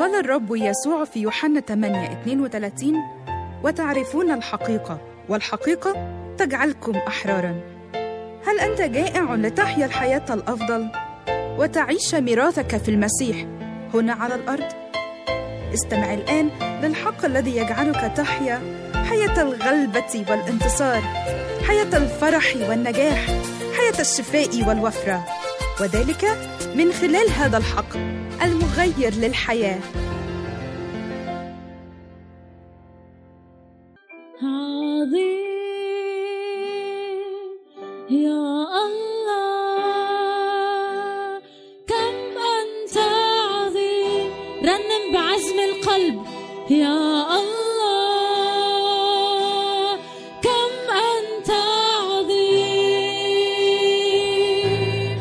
قال الرب يسوع في يوحنا 8 32 وتعرفون الحقيقة والحقيقة تجعلكم أحرارا هل أنت جائع لتحيا الحياة الأفضل وتعيش ميراثك في المسيح هنا على الأرض؟ استمع الآن للحق الذي يجعلك تحيا حياة الغلبة والانتصار حياة الفرح والنجاح حياة الشفاء والوفرة وذلك من خلال هذا الحق المغير للحياه عظيم يا الله كم أنت عظيم رنم بعزم القلب يا الله كم أنت عظيم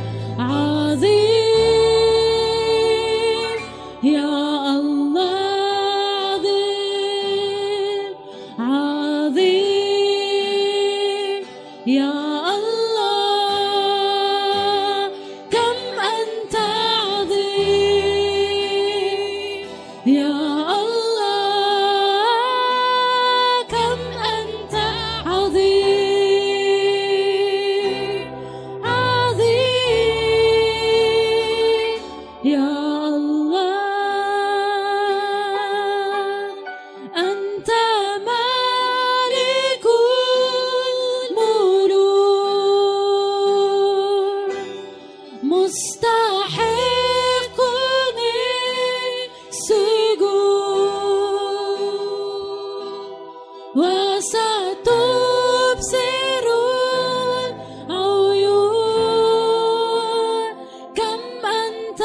عظيم يا الله عظيم عظيم يا الله كم أنت عظيم يا الله كم أنت عظيم عظيم يا الله أنت مالك الملوك مستحق السجود وستبصر العيون كم أنت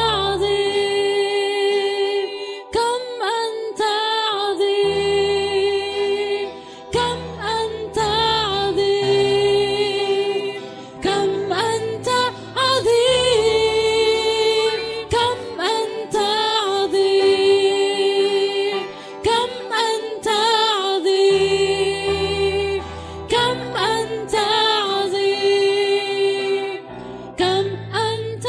عظيم كم أنت عظيم كم أنت عظيم كم أنت عظيم كم أنت عظيم كم أنت عظيم كم أنت عظيم كم أنت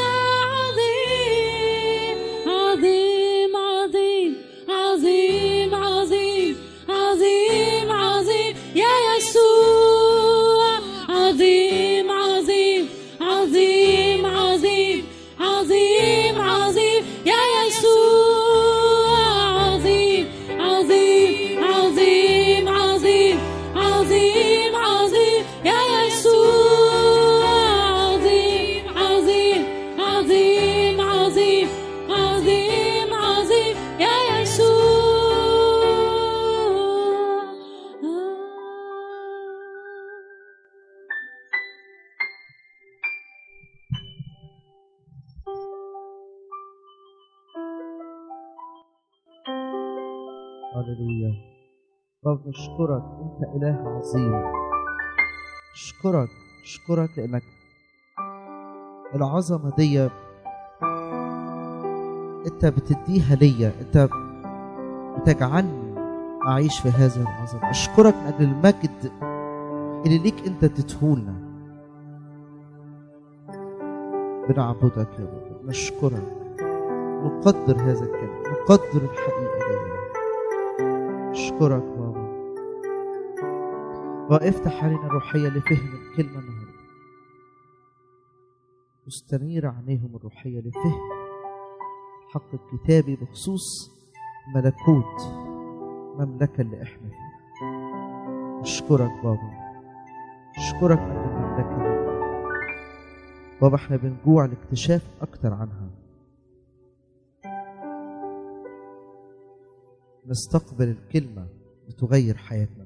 عظيم عظيم عظيم عظيم عظيم عظيم عظيم يا يسوع عظيم عظيم عظيم عظيم عظيم عظيم يا يسوع عظيم عظيم عظيم عظيم عظيم عظيم يا يسوع عظيم عظيم عظيم عظيم عظيم عظيم يا يسوع هللويا رب نشكرك انت اله عظيم اشكرك اشكرك لانك العظمه دي انت بتديها ليا انت بتجعلني اعيش في هذه العظمه اشكرك من اجل المجد اللي ليك انت تدهولنا بنعبدك يا رب نشكرك نقدر هذا الكلام نقدر الحقيقه دي أشكرك بابا وافتح علينا الروحية لفهم الكلمة النهاردة واستنير عينيهم الروحية لفهم الحق الكتابي بخصوص ملكوت مملكة اللي احنا فيها أشكرك بابا أشكرك من المملكة دي بابا احنا بنجوع لاكتشاف أكتر عنها نستقبل الكلمة بتغير حياتنا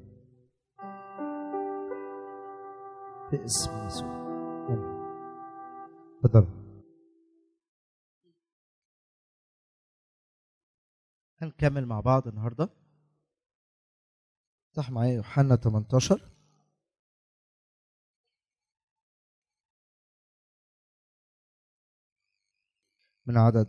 في اسم يسوع آمين. اتفضل هنكمل مع بعض النهارده افتح معايا يوحنا 18 من عدد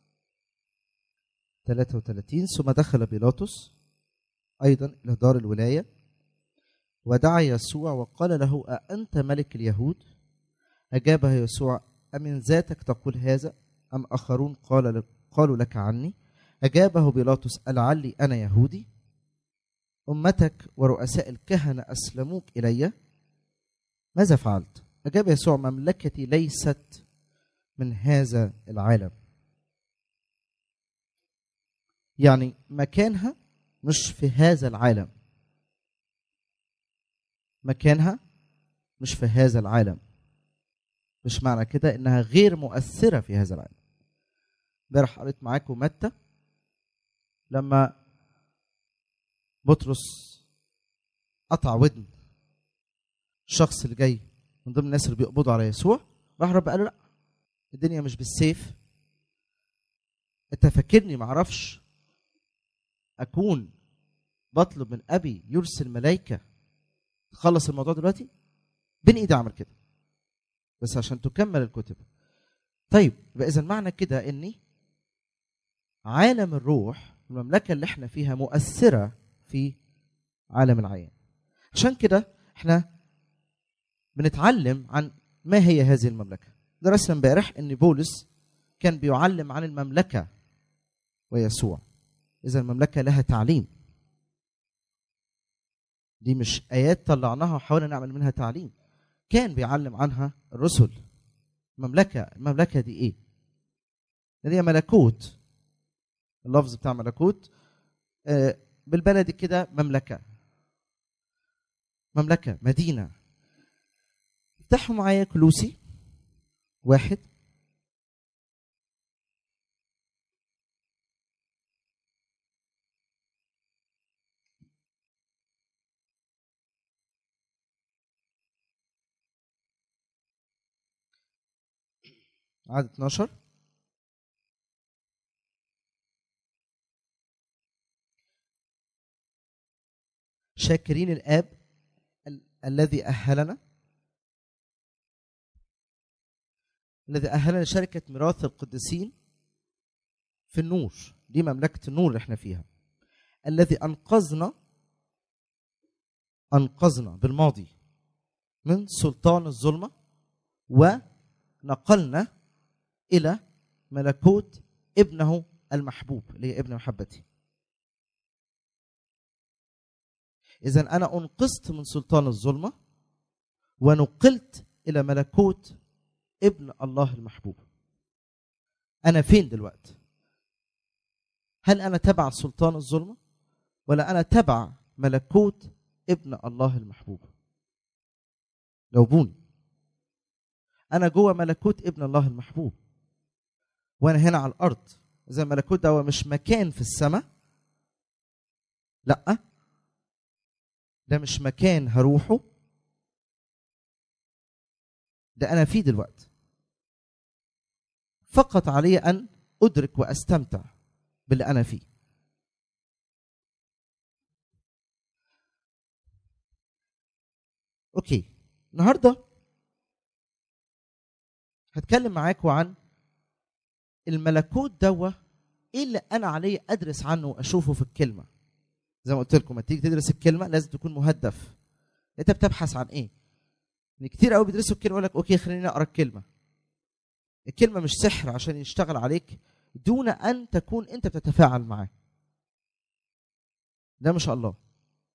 33 ثم دخل بيلاطس أيضا إلى دار الولاية ودعا يسوع وقال له أأنت ملك اليهود أجابه يسوع أمن ذاتك تقول هذا أم آخرون قال لك قالوا لك عني أجابه بيلاطس ألعلي أنا يهودي أمتك ورؤساء الكهنة أسلموك إلي ماذا فعلت أجاب يسوع مملكتي ليست من هذا العالم يعني مكانها مش في هذا العالم مكانها مش في هذا العالم مش معنى كده انها غير مؤثره في هذا العالم امبارح قريت معاكم متى لما بطرس قطع ودن الشخص اللي جاي من ضمن الناس اللي بيقبضوا على يسوع راح رب قال له لا الدنيا مش بالسيف انت فاكرني معرفش اكون بطلب من ابي يرسل ملائكه تخلص الموضوع دلوقتي بين ايدي اعمل كده بس عشان تكمل الكتب طيب يبقى اذا معنى كده اني عالم الروح المملكه اللي احنا فيها مؤثره في عالم العيان عشان كده احنا بنتعلم عن ما هي هذه المملكه درسنا امبارح ان بولس كان بيعلم عن المملكه ويسوع اذا المملكه لها تعليم دي مش ايات طلعناها وحاولنا نعمل منها تعليم كان بيعلم عنها الرسل المملكه المملكه دي ايه اللي هي ملكوت اللفظ بتاع ملكوت آه، بالبلدي كده مملكه مملكه مدينه افتحوا معايا كلوسي واحد عدد 12 شاكرين الآب ال- الذي أهلنا الذي أهلنا لشركة ميراث القديسين في النور دي مملكة النور اللي احنا فيها الذي أنقذنا أنقذنا بالماضي من سلطان الظلمة ونقلنا إلى ملكوت ابنه المحبوب اللي هي ابن محبتي إذا أنا أنقذت من سلطان الظلمة ونقلت إلى ملكوت ابن الله المحبوب أنا فين دلوقتي؟ هل أنا تبع سلطان الظلمة؟ ولا أنا تبع ملكوت ابن الله المحبوب؟ جاوبوني أنا جوه ملكوت ابن الله المحبوب وأنا هنا على الأرض إذا الملكوت ده هو مش مكان في السماء لأ ده مش مكان هروحه ده أنا فيه دلوقتي فقط علي أن أدرك وأستمتع باللي أنا فيه أوكي النهارده هتكلم معاكم عن الملكوت دوا ايه اللي انا علي ادرس عنه واشوفه في الكلمه زي ما قلت لكم لما تيجي تدرس الكلمه لازم تكون مهدف انت بتبحث عن ايه ان كتير قوي بيدرسوا الكلمه يقول لك اوكي خليني اقرا الكلمه الكلمه مش سحر عشان يشتغل عليك دون ان تكون انت بتتفاعل معاه ده ما شاء الله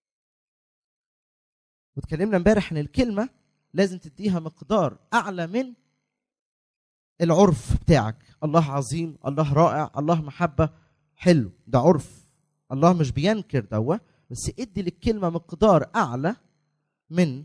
واتكلمنا امبارح ان الكلمه لازم تديها مقدار اعلى من العرف بتاعك الله عظيم الله رائع الله محبه حلو ده عرف الله مش بينكر دوا بس ادي للكلمه مقدار اعلى من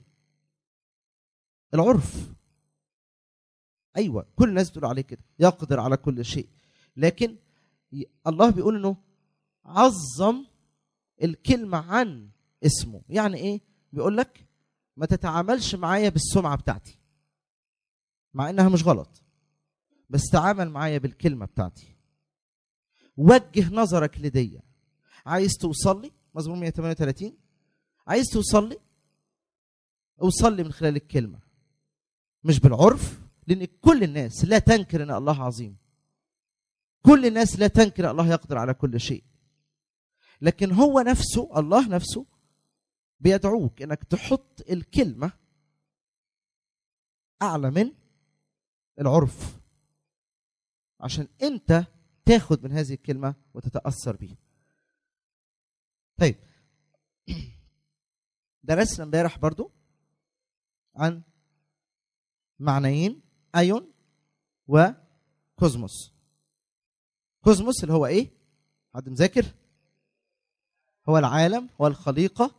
العرف ايوه كل الناس بتقول عليه كده يقدر على كل شيء لكن ي- الله بيقول انه عظم الكلمه عن اسمه يعني ايه بيقول لك ما تتعاملش معايا بالسمعه بتاعتي مع انها مش غلط بس تعامل معايا بالكلمه بتاعتي وجه نظرك لدي عايز توصل لي مزمور 138 عايز توصل لي اوصل لي من خلال الكلمه مش بالعرف لان كل الناس لا تنكر ان الله عظيم كل الناس لا تنكر الله يقدر على كل شيء لكن هو نفسه الله نفسه بيدعوك انك تحط الكلمه اعلى من العرف عشان انت تاخد من هذه الكلمه وتتاثر بيها طيب درسنا امبارح برضو عن معنيين ايون وكوزموس كوزموس اللي هو ايه حد مذاكر هو العالم هو الخليقه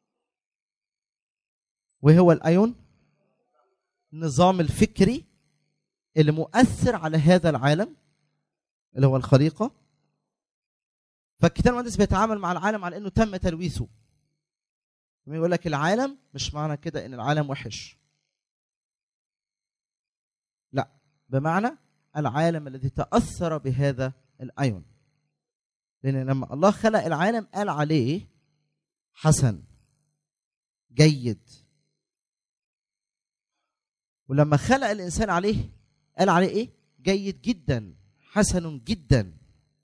وهو الايون النظام الفكري اللي مؤثر على هذا العالم اللي هو الخليقه فالكتاب المقدس بيتعامل مع العالم على انه تم تلويثه لما يقول لك العالم مش معنى كده ان العالم وحش لا بمعنى العالم الذي تاثر بهذا الايون لان لما الله خلق العالم قال عليه حسن جيد ولما خلق الانسان عليه قال عليه ايه جيد جدا حسن جدا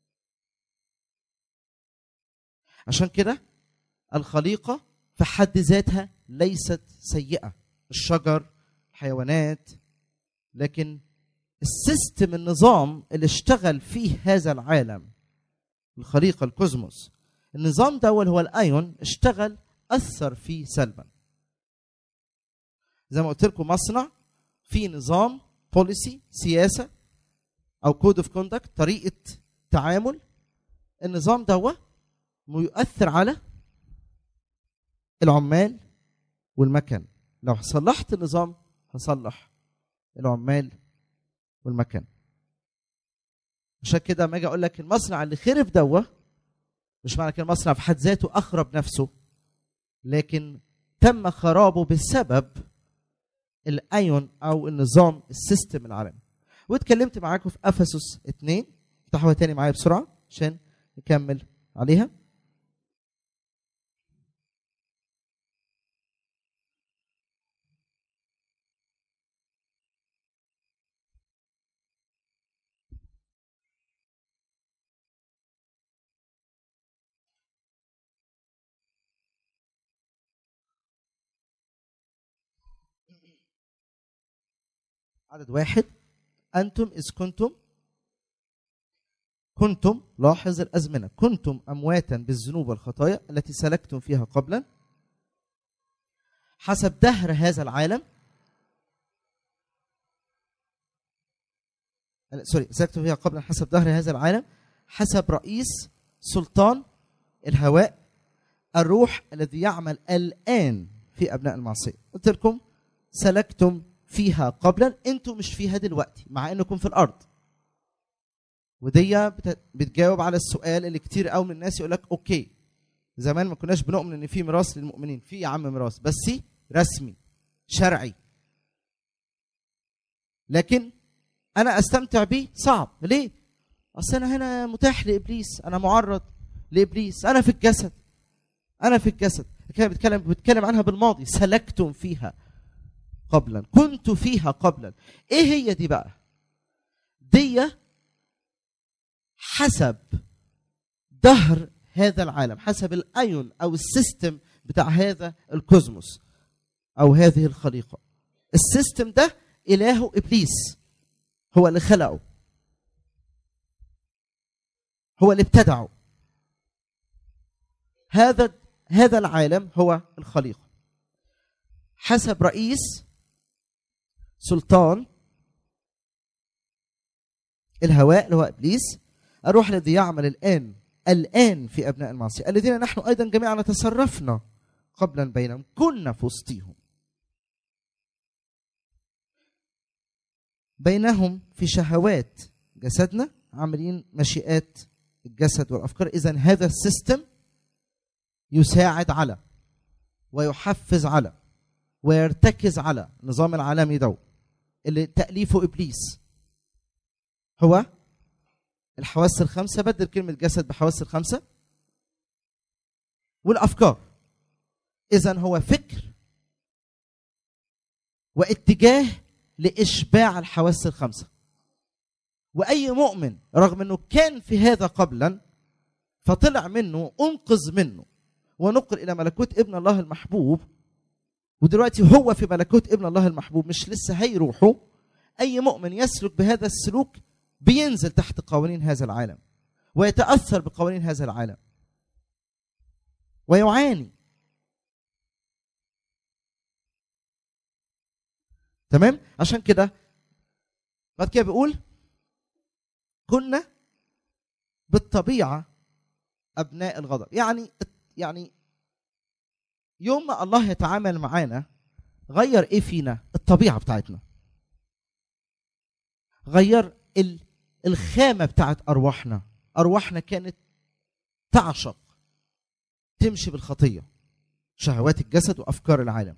عشان كده الخليقه في حد ذاتها ليست سيئه الشجر الحيوانات لكن السيستم النظام اللي اشتغل فيه هذا العالم الخليقه الكوزموس النظام ده هو الايون اشتغل اثر فيه سلبا زي ما قلت لكم مصنع في نظام بوليسي سياسه او كود اوف كوندكت طريقه تعامل النظام ده يؤثر على العمال والمكن لو صلحت النظام هصلح العمال والمكن عشان كده لما اجي اقول لك المصنع اللي خرب دوه مش معنى كده المصنع في حد ذاته اخرب نفسه لكن تم خرابه بسبب الايون او النظام السيستم العالمي واتكلمت معاكم في افسس 2 افتحوها تاني معايا بسرعه عشان نكمل عليها عدد واحد أنتم إذ كنتم كنتم لاحظ الأزمنة كنتم أمواتا بالذنوب والخطايا التي سلكتم فيها قبلا حسب دهر هذا العالم سوري سلكتم فيها قبلا حسب دهر هذا العالم حسب رئيس سلطان الهواء الروح الذي يعمل الآن في أبناء المعصية قلت لكم سلكتم فيها قبلا انتوا مش فيها دلوقتي مع انكم في الارض ودي بتجاوب على السؤال اللي كتير قوي من الناس يقول لك اوكي زمان ما كناش بنؤمن ان في ميراث للمؤمنين في يا عم ميراث بس رسمي شرعي لكن انا استمتع بيه صعب ليه اصل انا هنا متاح لابليس انا معرض لابليس انا في الجسد انا في الجسد كده بتكلم بتكلم عنها بالماضي سلكتم فيها قبلا كنت فيها قبلا ايه هي دي بقى دي حسب دهر هذا العالم حسب الايون او السيستم بتاع هذا الكوزموس او هذه الخليقه السيستم ده الهه ابليس هو اللي خلقه هو اللي ابتدعه هذا هذا العالم هو الخليقه حسب رئيس سلطان الهواء اللي هو ابليس الروح الذي يعمل الان الان في ابناء المعصيه الذين نحن ايضا جميعا تصرفنا قبلا بينهم كنا في وسطهم بينهم في شهوات جسدنا عاملين مشيئات الجسد والافكار اذا هذا السيستم يساعد على ويحفز على ويرتكز على النظام العالمي ده اللي تأليفه إبليس هو الحواس الخمسة بدل كلمة جسد بحواس الخمسة والأفكار إذا هو فكر واتجاه لإشباع الحواس الخمسة وأي مؤمن رغم أنه كان في هذا قبلا فطلع منه أنقذ منه ونقل إلى ملكوت ابن الله المحبوب ودلوقتي هو في ملكوت ابن الله المحبوب مش لسه هيروحوا اي مؤمن يسلك بهذا السلوك بينزل تحت قوانين هذا العالم ويتاثر بقوانين هذا العالم ويعاني تمام عشان كده بعد كده بيقول كنا بالطبيعه ابناء الغضب يعني يعني يوم ما الله يتعامل معانا غير ايه فينا الطبيعه بتاعتنا غير ال- الخامه بتاعت ارواحنا ارواحنا كانت تعشق تمشي بالخطيه شهوات الجسد وافكار العالم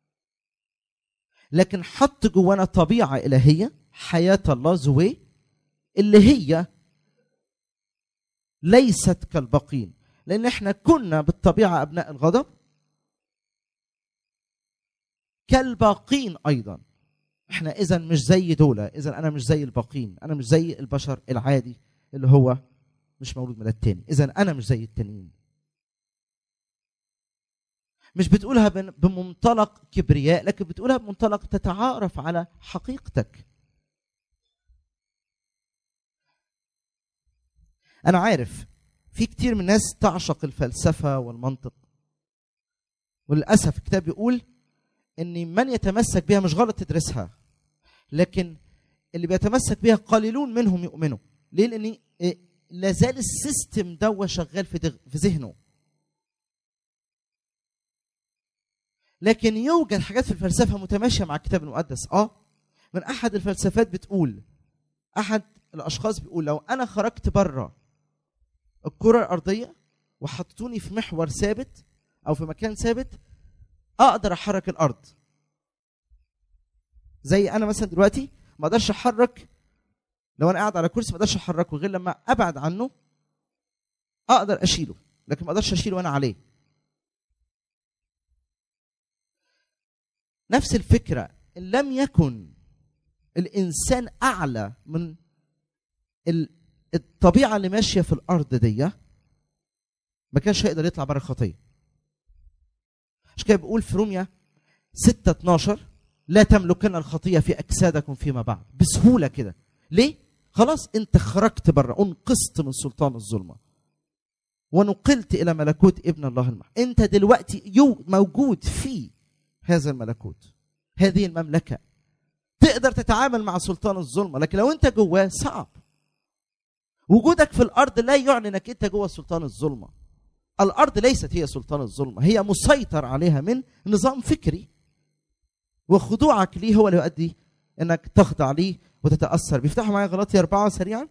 لكن حط جوانا طبيعه الهيه حياه الله زوي اللي هي ليست كالباقين لان احنا كنا بالطبيعه ابناء الغضب كالباقين ايضا احنا اذا مش زي دول اذا انا مش زي الباقين انا مش زي البشر العادي اللي هو مش مولود من التاني اذا انا مش زي التانيين مش بتقولها بن- بمنطلق كبرياء لكن بتقولها بمنطلق تتعارف على حقيقتك انا عارف في كتير من الناس تعشق الفلسفه والمنطق وللاسف الكتاب بيقول ان من يتمسك بها مش غلط تدرسها لكن اللي بيتمسك بها قليلون منهم يؤمنوا ليه لان إيه، لا زال السيستم ده شغال في دغ- في ذهنه لكن يوجد حاجات في الفلسفه متماشيه مع الكتاب المقدس اه من احد الفلسفات بتقول احد الاشخاص بيقول لو انا خرجت بره الكره الارضيه وحطوني في محور ثابت او في مكان ثابت اقدر احرك الارض زي انا مثلا دلوقتي ما اقدرش احرك لو انا قاعد على كرسي ما اقدرش احركه غير لما ابعد عنه اقدر اشيله لكن ما اقدرش اشيله وانا عليه نفس الفكره ان لم يكن الانسان اعلى من ال- الطبيعه اللي ماشيه في الارض دي ما كانش هيقدر يطلع بره الخطيه عشان كده بيقول في روميا 6 12 لا تملكن الخطيه في اجسادكم فيما بعد بسهوله كده ليه خلاص انت خرجت بره انقذت من سلطان الظلمه ونقلت الى ملكوت ابن الله المح انت دلوقتي يو موجود في هذا الملكوت هذه المملكه تقدر تتعامل مع سلطان الظلمه لكن لو انت جواه صعب وجودك في الارض لا يعني انك انت جوه سلطان الظلمه الارض ليست هي سلطان الظلمه هي مسيطر عليها من نظام فكري وخضوعك ليه هو اللي يؤدي انك تخضع ليه وتتاثر بيفتحوا معايا غلطي اربعه سريعا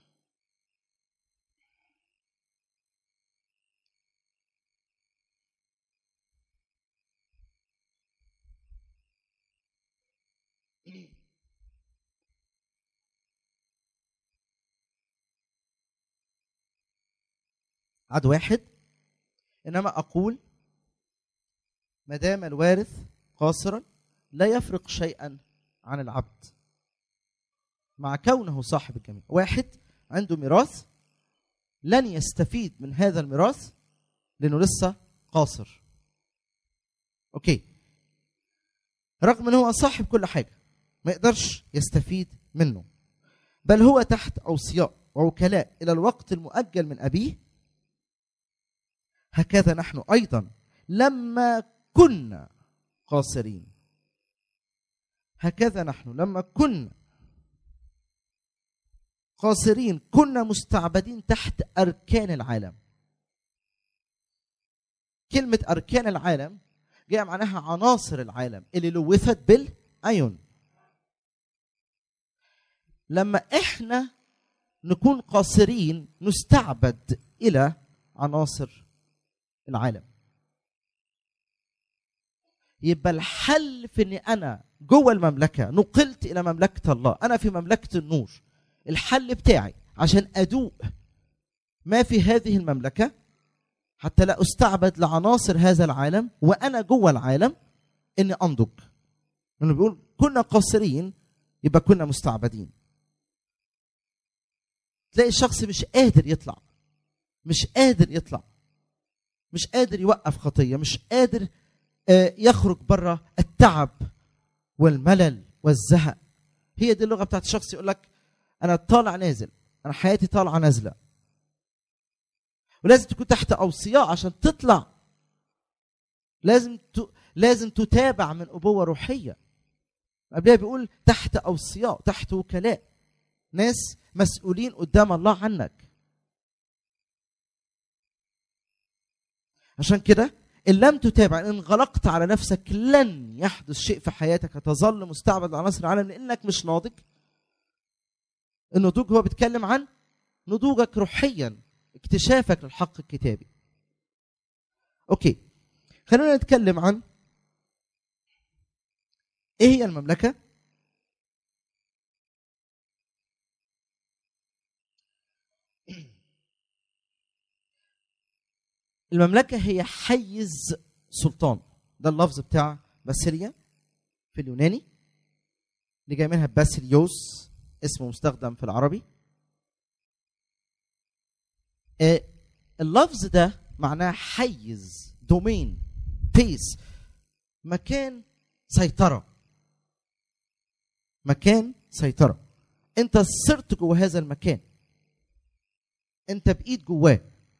عد واحد انما اقول ما دام الوارث قاصرا لا يفرق شيئا عن العبد مع كونه صاحب الجميع واحد عنده ميراث لن يستفيد من هذا الميراث لانه لسه قاصر اوكي رغم ان هو صاحب كل حاجه ما يقدرش يستفيد منه بل هو تحت اوصياء ووكلاء الى الوقت المؤجل من ابيه هكذا نحن ايضا لما كنا قاصرين هكذا نحن لما كنا قاصرين كنا مستعبدين تحت اركان العالم كلمه اركان العالم جايه معناها عناصر العالم اللي لوثت بالايون لما احنا نكون قاصرين نستعبد الى عناصر العالم يبقى الحل في اني انا جوه المملكه نقلت الى مملكه الله انا في مملكه النور الحل بتاعي عشان ادوق ما في هذه المملكه حتى لا استعبد لعناصر هذا العالم وانا جوه العالم اني انضج لانه بيقول كنا قاصرين يبقى كنا مستعبدين تلاقي الشخص مش قادر يطلع مش قادر يطلع مش قادر يوقف خطيه مش قادر آه، يخرج بره التعب والملل والزهق هي دي اللغه بتاعت الشخص يقول لك انا طالع نازل انا حياتي طالعه نازله ولازم تكون تحت اوصياء عشان تطلع لازم ت... لازم تتابع من ابوه روحيه قبلها بيقول تحت اوصياء تحت وكلاء ناس مسؤولين قدام الله عنك عشان كده ان لم تتابع ان انغلقت على نفسك لن يحدث شيء في حياتك هتظل مستعبد لعناصر العالم لانك مش ناضج النضوج هو بيتكلم عن نضوجك روحيا اكتشافك للحق الكتابي اوكي خلونا نتكلم عن ايه هي المملكه المملكه هي حيز سلطان ده اللفظ بتاع باسيليا في اليوناني اللي جاي منها باسيليوس اسمه مستخدم في العربي آه، اللفظ ده معناه حيز دومين بيس مكان سيطرة مكان سيطرة انت صرت جوه هذا المكان انت بقيت جواه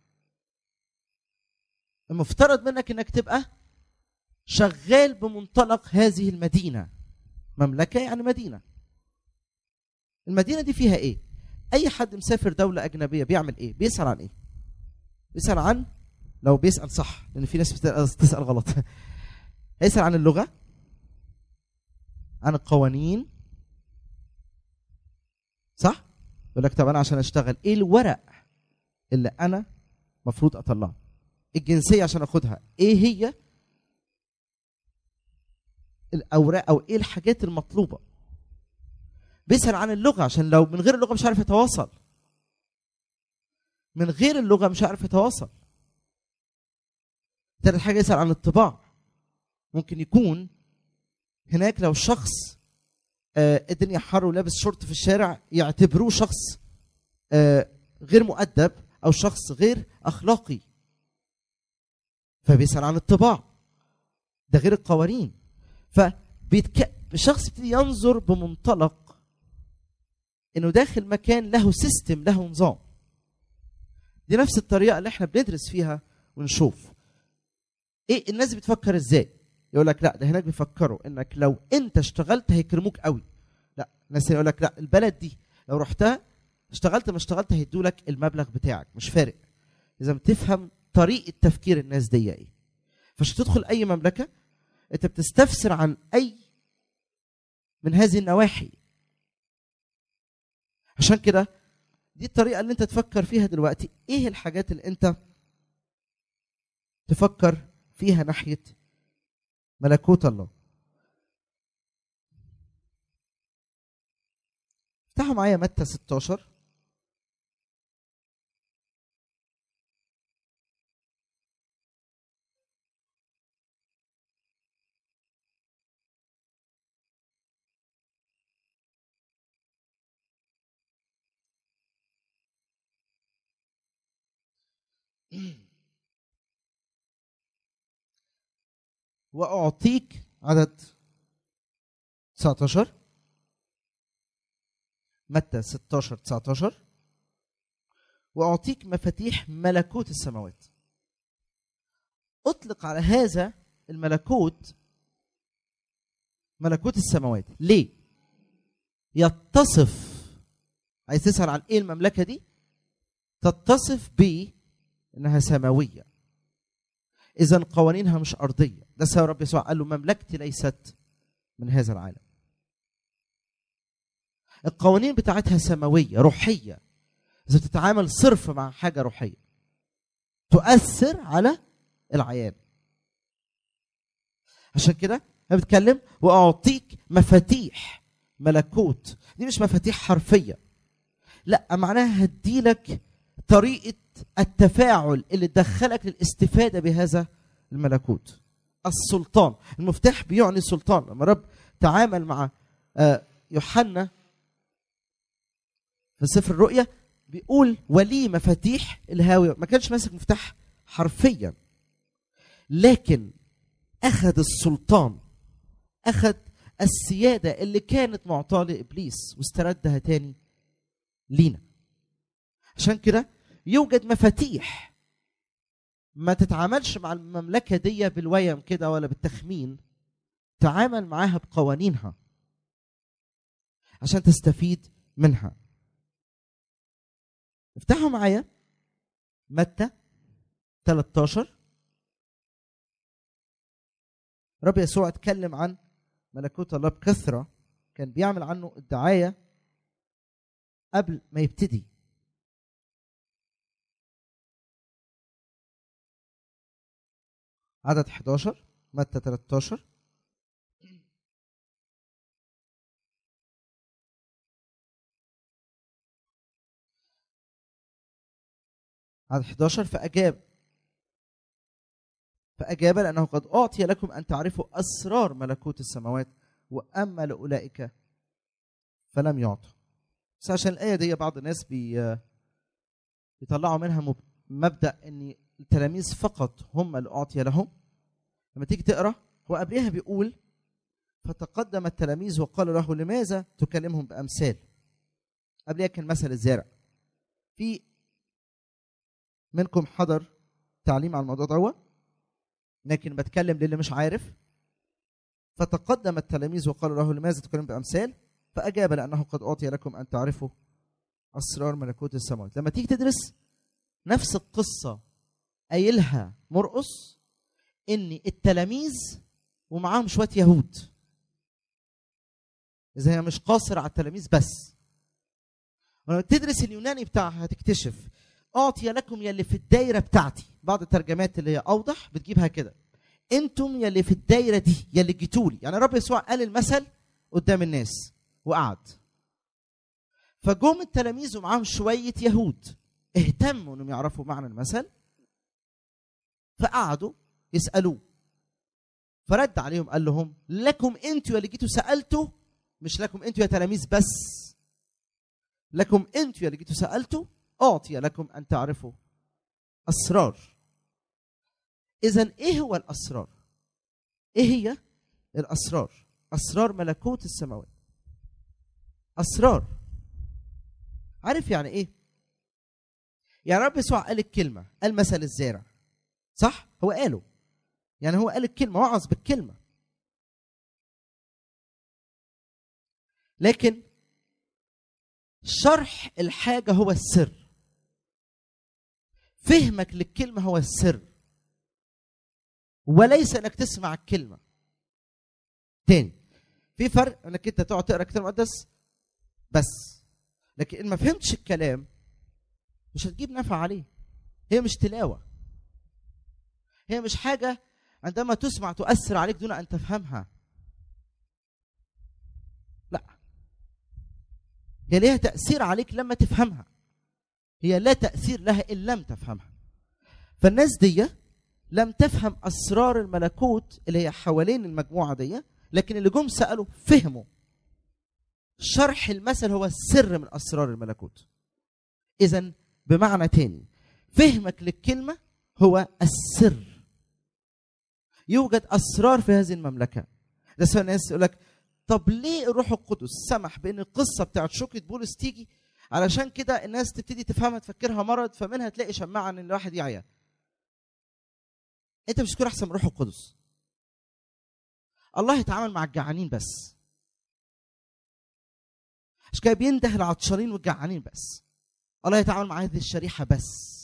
المفترض منك انك تبقى شغال بمنطلق هذه المدينة مملكة يعني مدينة المدينة دي فيها ايه اي حد مسافر دولة اجنبية بيعمل ايه بيسأل عن ايه بيسأل عن لو بيسأل صح لان في ناس بتسأل تسأل غلط هيسأل عن اللغة عن القوانين صح يقول لك طب انا عشان اشتغل ايه الورق اللي انا مفروض اطلعه الجنسية عشان اخدها ايه هي الاوراق او ايه الحاجات المطلوبه بيسأل عن اللغة عشان لو من غير اللغة مش عارف يتواصل من غير اللغة مش عارف يتواصل تالت حاجة يسأل عن الطباع ممكن يكون هناك لو شخص آه، الدنيا حر ولابس شورت في الشارع يعتبروه شخص آه، غير مؤدب أو شخص غير أخلاقي فبيسأل عن الطباع ده غير القوانين فبيتك... الشخص يبتدي ينظر بمنطلق انه داخل مكان له سيستم له نظام دي نفس الطريقه اللي احنا بندرس فيها ونشوف ايه الناس دي بتفكر ازاي يقول لك لا ده هناك بيفكروا انك لو انت اشتغلت هيكرموك قوي لا ناس يقول لك لا البلد دي لو رحتها اشتغلت ما اشتغلت هيدوا لك المبلغ بتاعك مش فارق لازم تفهم طريقه تفكير الناس دي ايه فعشان تدخل اي مملكه انت بتستفسر عن اي من هذه النواحي عشان كده دي الطريقه اللي انت تفكر فيها دلوقتي ايه الحاجات اللي انت تفكر فيها ناحيه ملكوت الله افتحوا معايا متى 16 وأعطيك عدد 19 متى 16 19 وأعطيك مفاتيح ملكوت السماوات أطلق على هذا الملكوت ملكوت السماوات ليه؟ يتصف عايز تسأل عن ايه المملكة دي؟ تتصف ب انها سماوية اذا قوانينها مش ارضيه ده سبب رب يسوع قال له مملكتي ليست من هذا العالم القوانين بتاعتها سماويه روحيه اذا بتتعامل صرف مع حاجه روحيه تؤثر على العيان عشان كده انا بتكلم واعطيك مفاتيح ملكوت دي مش مفاتيح حرفيه لا معناها هديلك طريقه التفاعل اللي تدخلك للاستفاده بهذا الملكوت السلطان المفتاح بيعني سلطان لما رب تعامل مع آه، يوحنا في سفر الرؤيا بيقول ولي مفاتيح الهاوية ما كانش ماسك مفتاح حرفيا لكن أخذ السلطان أخذ السيادة اللي كانت معطاة لإبليس واستردها تاني لينا عشان كده يوجد مفاتيح ما تتعاملش مع المملكة دي بالويم كده ولا بالتخمين تعامل معاها بقوانينها عشان تستفيد منها افتحوا معايا متى 13 رب يسوع اتكلم عن ملكوت الله بكثرة كان بيعمل عنه الدعاية قبل ما يبتدي عدد 11 متى 13 عدد 11 فأجاب فأجاب لأنه قد أعطي لكم أن تعرفوا أسرار ملكوت السماوات وأما لأولئك فلم يعطوا بس عشان الآية دي بعض الناس بي بيطلعوا منها مب- مبدأ أن التلاميذ فقط هم اللي أعطي لهم لما تيجي تقرأ هو قبلها بيقول فتقدم التلاميذ وقال له لماذا تكلمهم بأمثال قبلها كان مثل الزارع في منكم حضر تعليم على الموضوع ده لكن بتكلم للي مش عارف فتقدم التلاميذ وقالوا له لماذا تكلم بأمثال فأجاب لأنه قد أعطي لكم أن تعرفوا أسرار ملكوت السماوات لما تيجي تدرس نفس القصة قايلها مرقس إن التلاميذ ومعاهم شوية يهود إذا هي مش قاصر على التلاميذ بس ولما تدرس اليوناني بتاعها هتكتشف أعطي لكم يلي في الدايرة بتاعتي بعض الترجمات اللي هي أوضح بتجيبها كده انتم يلي في الدايره دي يلي جيتولي يعني الرب يسوع قال المثل قدام الناس وقعد فجم التلاميذ ومعاهم شويه يهود اهتموا انهم يعرفوا معنى المثل فقعدوا يسالوه فرد عليهم قال لهم لكم انتوا يلي جيتوا سالتوا مش لكم انتوا يا تلاميذ بس لكم انتوا يلي جيتوا سالتوا اعطي لكم ان تعرفوا اسرار اذا ايه هو الاسرار ايه هي الاسرار اسرار ملكوت السماوات اسرار عارف يعني ايه يعني رب يسوع قال الكلمه قال مثل الزارع صح هو قاله يعني هو قال الكلمه وعظ بالكلمه لكن شرح الحاجه هو السر فهمك للكلمه هو السر وليس انك تسمع الكلمه تاني في فرق انك انت تقعد تقرا الكتاب المقدس بس لكن ان ما فهمتش الكلام مش هتجيب نفع عليه هي مش تلاوه هي مش حاجه عندما تسمع تؤثر عليك دون ان تفهمها لا هي ليها تاثير عليك لما تفهمها هي لا تاثير لها ان لم تفهمها فالناس دي لم تفهم اسرار الملكوت اللي هي حوالين المجموعه دي لكن اللي جم سالوا فهموا شرح المثل هو السر من اسرار الملكوت اذا بمعنى تاني فهمك للكلمه هو السر يوجد اسرار في هذه المملكه ده سؤال الناس يقول لك طب ليه الروح القدس سمح بان القصه بتاعت شوكه بولس تيجي علشان كده الناس تبتدي تفهمها تفكرها مرض فمنها تلاقي شماعه ان الواحد يعيا انت مش تكون احسن من الروح القدس الله يتعامل مع الجعانين بس عشان كده بينده العطشانين والجعانين بس الله يتعامل مع هذه الشريحه بس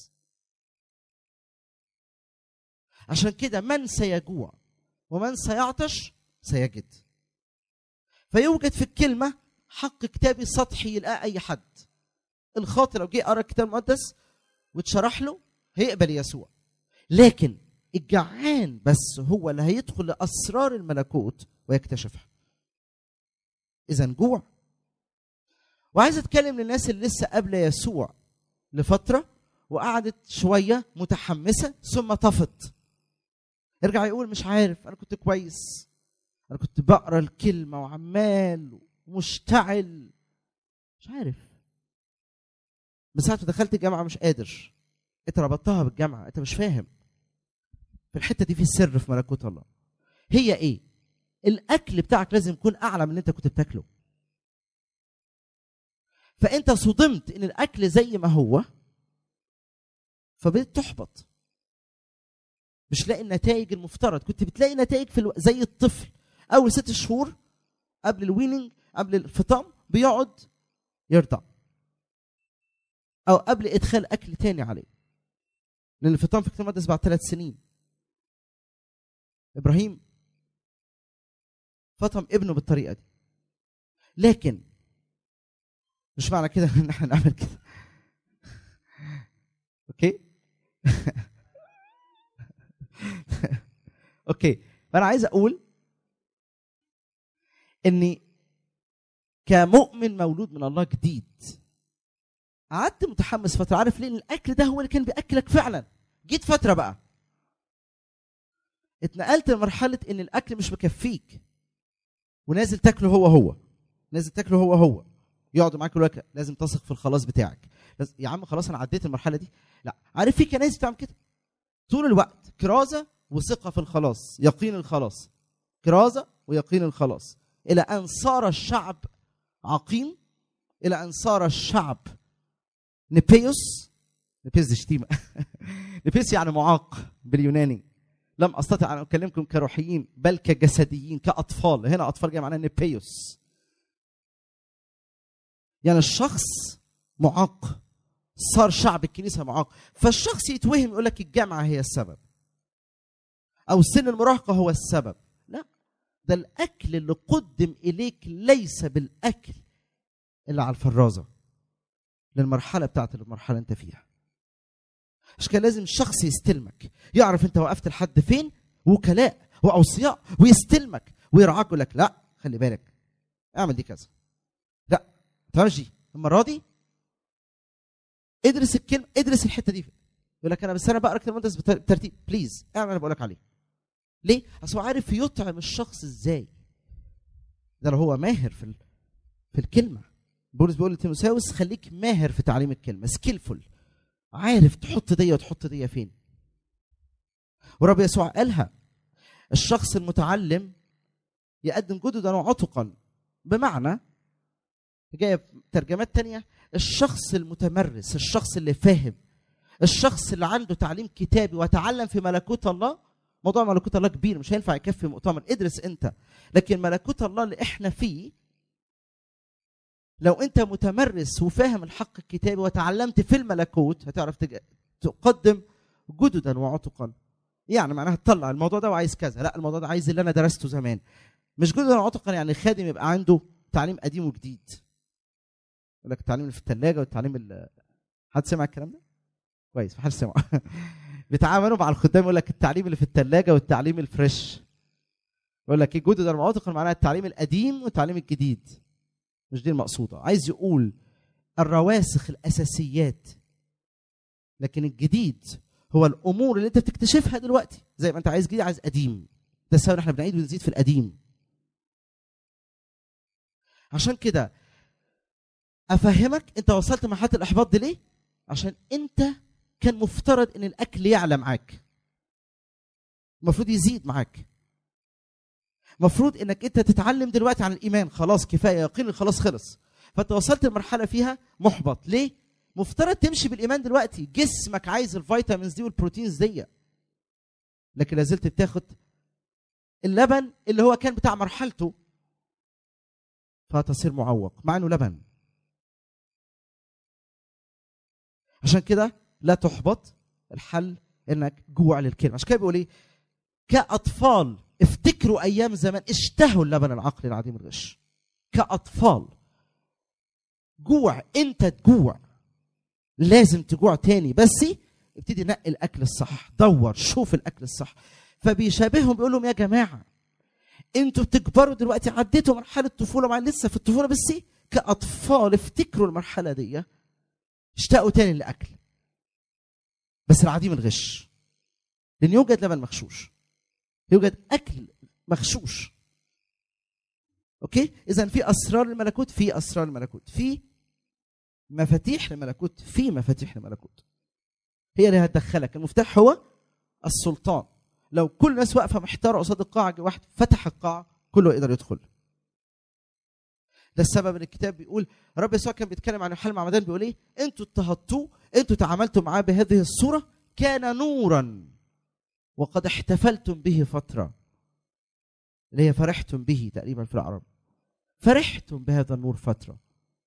عشان كده من سيجوع ومن سيعطش سيجد فيوجد في الكلمه حق كتابي سطحي يلقاه اي حد الخاطئ لو جه قرا الكتاب المقدس واتشرح له هيقبل يسوع لكن الجعان بس هو اللي هيدخل لاسرار الملكوت ويكتشفها اذا جوع وعايز اتكلم للناس اللي لسه قبل يسوع لفتره وقعدت شويه متحمسه ثم طفت يرجع يقول مش عارف انا كنت كويس انا كنت بقرا الكلمه وعمال ومشتعل مش عارف من ساعه ما دخلت الجامعه مش قادر انت ربطتها بالجامعه انت مش فاهم في الحته دي في سر في ملكوت الله هي ايه الاكل بتاعك لازم يكون اعلى من اللي انت كنت بتاكله فانت صدمت ان الاكل زي ما هو فبدأت تحبط مش لاقي النتائج المفترض كنت بتلاقي نتائج في الو... زي الطفل اول ست شهور قبل الويننج قبل الفطام بيقعد يرضع او قبل ادخال اكل تاني عليه لان الفطام في الكتاب المقدس بعد ثلاث سنين ابراهيم فطم ابنه بالطريقه دي لكن مش معنى كده ان احنا نعمل كده اوكي اوكي فانا عايز اقول اني كمؤمن مولود من الله جديد قعدت متحمس فتره عارف ليه إن الاكل ده هو اللي كان بياكلك فعلا جيت فتره بقى اتنقلت لمرحله ان الاكل مش مكفيك ونازل تاكله هو هو نازل تاكله هو هو يقعدوا معاك الوقت لازم تثق في الخلاص بتاعك لازم يا عم خلاص انا عديت المرحله دي لا عارف في كنايس بتعمل كده طول الوقت كرازه وثقه في الخلاص يقين الخلاص كرازه ويقين الخلاص الى ان صار الشعب عقيم الى ان صار الشعب نبيوس نبيوس دي شتيمه نبيوس يعني معاق باليوناني لم استطع ان اكلمكم كروحيين بل كجسديين كاطفال هنا اطفال جاي معناها نبيوس يعني الشخص معاق صار شعب الكنيسه معاق فالشخص يتوهم يقول لك الجامعه هي السبب او سن المراهقه هو السبب لا ده الاكل اللي قدم اليك ليس بالاكل اللي على الفرازه للمرحله بتاعت المرحله انت فيها عشان كده لازم الشخص يستلمك يعرف انت وقفت لحد فين وكلاء واوصياء ويستلمك ويرعاك يقول لك لا خلي بالك اعمل دي كذا لا ترجي المره دي ادرس الكلمه ادرس الحته دي يقول لك انا بس انا بقرا كتاب المقدس بتر- بترتيب بليز اعمل اللي بقول لك عليه ليه؟ اصل هو عارف يطعم الشخص ازاي ده لو هو ماهر في ال... في الكلمه بولس بيقول لتيموثاوس خليك ماهر في تعليم الكلمه سكيلفول عارف تحط دي وتحط دي فين ورب يسوع قالها الشخص المتعلم يقدم جددا وعتقا بمعنى جايه في ترجمات تانية الشخص المتمرس الشخص اللي فاهم الشخص اللي عنده تعليم كتابي وتعلم في ملكوت الله موضوع ملكوت الله كبير مش هينفع يكفي مؤتمر ادرس انت لكن ملكوت الله اللي احنا فيه لو انت متمرس وفاهم الحق الكتابي وتعلمت في الملكوت هتعرف تج... تقدم جددا وعتقا يعني معناها تطلع الموضوع ده وعايز كذا لا الموضوع ده عايز اللي انا درسته زمان مش جددا وعتقا يعني خادم يبقى عنده تعليم قديم وجديد يقول لك التعليم اللي في الثلاجه والتعليم اللي حد سمع الكلام ده؟ كويس ما حدش سمع بيتعاملوا مع الخدام يقول لك التعليم اللي في الثلاجه والتعليم الفريش يقول لك ايه جددا وعتقا معناها التعليم القديم والتعليم الجديد مش دي المقصوده عايز يقول الرواسخ الاساسيات لكن الجديد هو الامور اللي انت بتكتشفها دلوقتي زي ما انت عايز جديد عايز قديم ده السبب إن احنا بنعيد ونزيد في القديم عشان كده افهمك انت وصلت مرحله الاحباط دي ليه عشان انت كان مفترض ان الاكل يعلى معاك المفروض يزيد معاك المفروض انك انت تتعلم دلوقتي عن الايمان خلاص كفايه يقين خلاص خلص فانت وصلت لمرحله فيها محبط ليه مفترض تمشي بالايمان دلوقتي جسمك عايز الفيتامينز دي والبروتينز دي لكن لازلت بتاخد اللبن اللي هو كان بتاع مرحلته فهتصير معوق مع انه لبن عشان كده لا تحبط الحل انك جوع للكلمه عشان كده بيقول ايه كاطفال افتكروا ايام زمان اشتهوا اللبن العقل العديم الغش كاطفال جوع انت تجوع لازم تجوع تاني بس ابتدي نقي الاكل الصح دور شوف الاكل الصح فبيشابههم بيقول لهم يا جماعه انتوا بتكبروا دلوقتي عديتوا مرحله الطفوله مع لسه في الطفوله بس كاطفال افتكروا المرحله دي اشتاقوا تاني للاكل بس العديم الغش لان يوجد لبن مغشوش يوجد اكل مغشوش اوكي اذا في اسرار الملكوت في اسرار الملكوت في مفاتيح للملكوت في مفاتيح للملكوت هي اللي هتدخلك المفتاح هو السلطان لو كل الناس واقفه محتاره قصاد القاعه جه واحد فتح القاعه كله يقدر يدخل ده السبب ان الكتاب بيقول رب يسوع كان بيتكلم عن يوحنا المعمدان بيقول ايه انتوا اضطهدتوه انتوا تعاملتوا معاه بهذه الصوره كان نورا وقد احتفلتم به فتره اللي هي فرحتم به تقريبا في العرب فرحتم بهذا النور فتره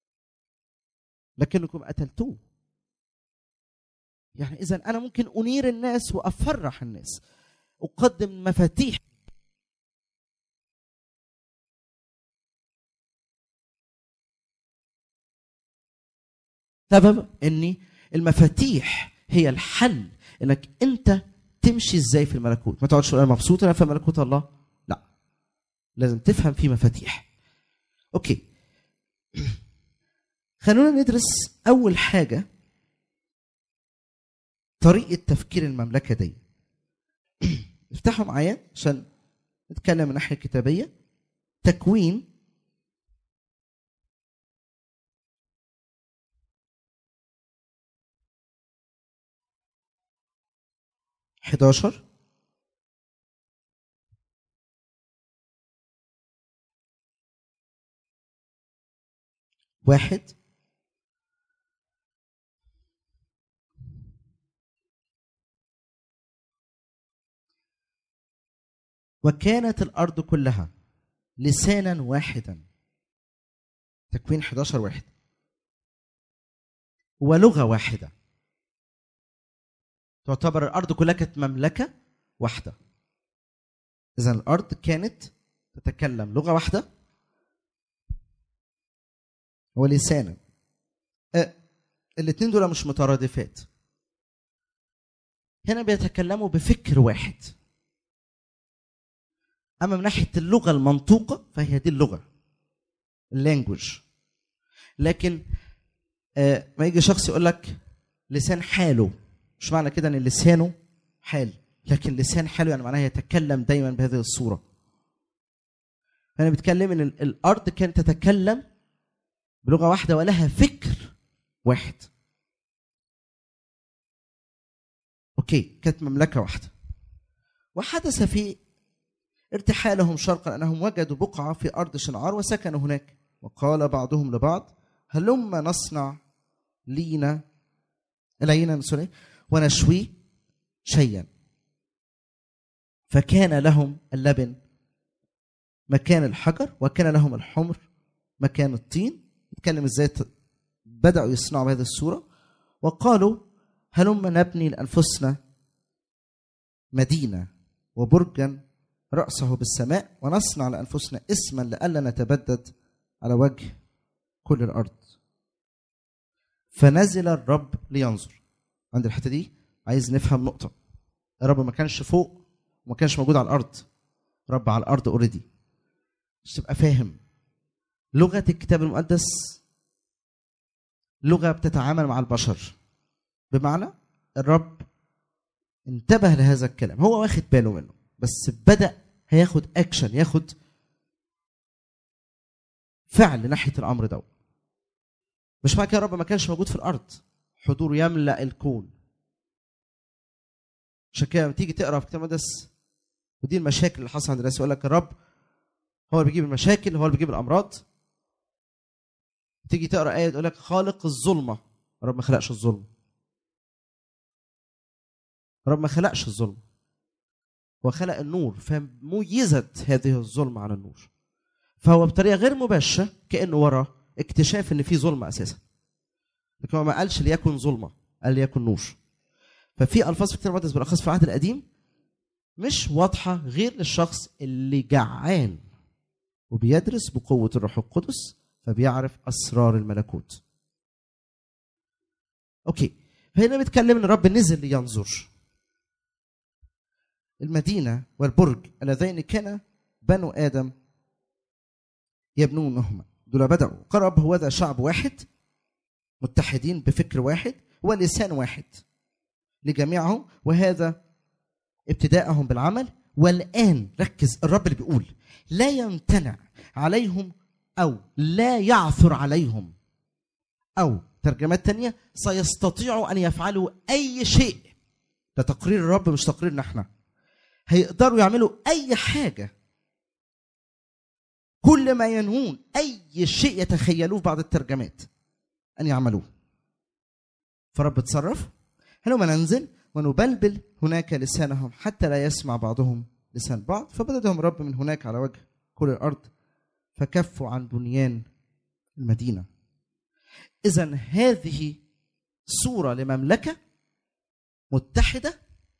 لكنكم قتلتوه يعني اذا انا ممكن انير الناس وافرح الناس اقدم مفاتيح سبب اني المفاتيح هي الحل انك انت تمشي ازاي في الملكوت ما تقعدش تقول انا مبسوط انا في ملكوت الله لا لازم تفهم في مفاتيح اوكي خلونا ندرس اول حاجه طريقه تفكير المملكه دي افتحوا معايا عشان نتكلم من الناحيه الكتابيه تكوين حداشر واحد وكانت الأرض كلها لسانا واحدا تكوين 11 واحد ولغة واحدة تعتبر الأرض كلها كانت مملكة واحدة إذا الأرض كانت تتكلم لغة واحدة ولسانا أه الاثنين دول مش مترادفات هنا بيتكلموا بفكر واحد اما من ناحيه اللغه المنطوقه فهي دي اللغه اللانجوج لكن آه ما يجي شخص يقول لك لسان حاله مش معنى كده ان لسانه حال لكن لسان حاله يعني معناها يتكلم دايما بهذه الصوره انا بتكلم ان ال- الارض كانت تتكلم بلغه واحده ولها فكر واحد اوكي كانت مملكه واحده وحدث في ارتحالهم شرقا انهم وجدوا بقعه في ارض شنعار وسكنوا هناك وقال بعضهم لبعض هلما نصنع لينا لينا سوري ونشوي شيئا فكان لهم اللبن مكان الحجر وكان لهم الحمر مكان الطين يتكلم ازاي ت- بدأوا يصنعوا بهذه الصورة وقالوا هلما نبني لأنفسنا مدينة وبرجا رأسه بالسماء ونصنع لأنفسنا اسما لئلا نتبدد على وجه كل الأرض فنزل الرب لينظر عند الحتة دي عايز نفهم نقطة الرب ما كانش فوق وما كانش موجود على الأرض رب على الأرض اوريدي مش تبقى فاهم لغة الكتاب المقدس لغة بتتعامل مع البشر بمعنى الرب انتبه لهذا الكلام هو واخد باله منه بس بدأ هياخد اكشن ياخد فعل ناحية الأمر ده مش معنى كده الرب ما كانش موجود في الأرض حضوره يملأ الكون عشان كده لما تيجي تقرا في الكتاب المقدس ودي المشاكل اللي حصلت عند الناس يقول لك الرب هو اللي بيجيب المشاكل هو اللي بيجيب الامراض تيجي تقرا ايه تقول لك خالق الظلمه الرب ما خلقش الظلم الرب ما خلقش الظلم هو خلق النور فميزت هذه الظلمه عن النور فهو بطريقه غير مباشره كانه ورا اكتشاف ان في ظلمه اساسا لكن هو ما قالش ليكن ظلمه قال ليكن نور ففي الفاظ في الكتاب المقدس بالاخص في العهد القديم مش واضحه غير للشخص اللي جعان وبيدرس بقوه الروح القدس فبيعرف اسرار الملكوت اوكي فهنا بيتكلم ان الرب نزل لينظر المدينه والبرج اللذين كان بنو ادم يبنونهما دول بدأوا قرب هو ذا شعب واحد متحدين بفكر واحد ولسان واحد لجميعهم وهذا ابتداءهم بالعمل والآن ركز الرب اللي بيقول لا يمتنع عليهم أو لا يعثر عليهم أو ترجمات تانية سيستطيعوا أن يفعلوا أي شيء ده تقرير الرب مش تقريرنا احنا هيقدروا يعملوا أي حاجة كل ما ينوون اي شيء يتخيلوه في بعض الترجمات ان يعملوه فرب تصرف هلما ننزل ونبلبل هناك لسانهم حتى لا يسمع بعضهم لسان بعض فبددهم رب من هناك على وجه كل الارض فكفوا عن بنيان المدينه اذا هذه صوره لمملكه متحده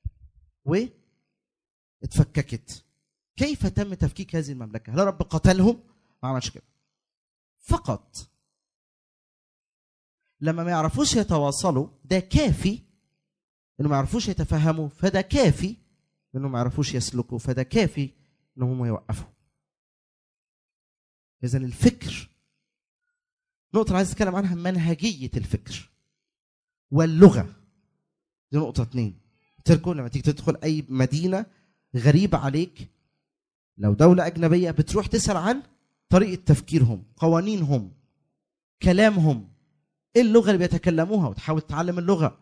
واتفككت كيف تم تفكيك هذه المملكه؟ هل رب قتلهم؟ ما عملش كده. فقط لما ما يعرفوش يتواصلوا ده كافي انه ما يعرفوش يتفهموا فده كافي انه ما يعرفوش يسلكوا فده كافي ان هم يوقفوا. اذا الفكر نقطة اللي عايز اتكلم عنها منهجية الفكر واللغة دي نقطة اتنين تركوا لما تيجي تدخل أي مدينة غريبة عليك لو دولة أجنبية بتروح تسأل عن طريقة تفكيرهم قوانينهم كلامهم ايه اللغة اللي بيتكلموها وتحاول تتعلم اللغة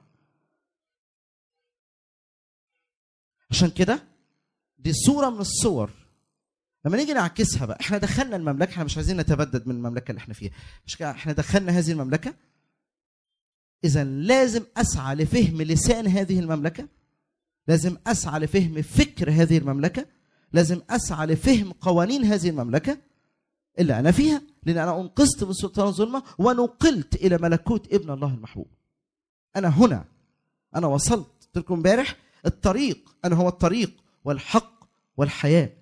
عشان كده دي صورة من الصور لما نيجي نعكسها بقى احنا دخلنا المملكة احنا مش عايزين نتبدد من المملكة اللي احنا فيها مش كده احنا دخلنا هذه المملكة اذا لازم اسعى لفهم لسان هذه المملكة لازم اسعى لفهم فكر هذه المملكة لازم اسعى لفهم قوانين هذه المملكه اللي انا فيها لان انا انقذت من سلطان الظلمه ونقلت الى ملكوت ابن الله المحبوب انا هنا انا وصلت قلت لكم امبارح الطريق انا هو الطريق والحق والحياه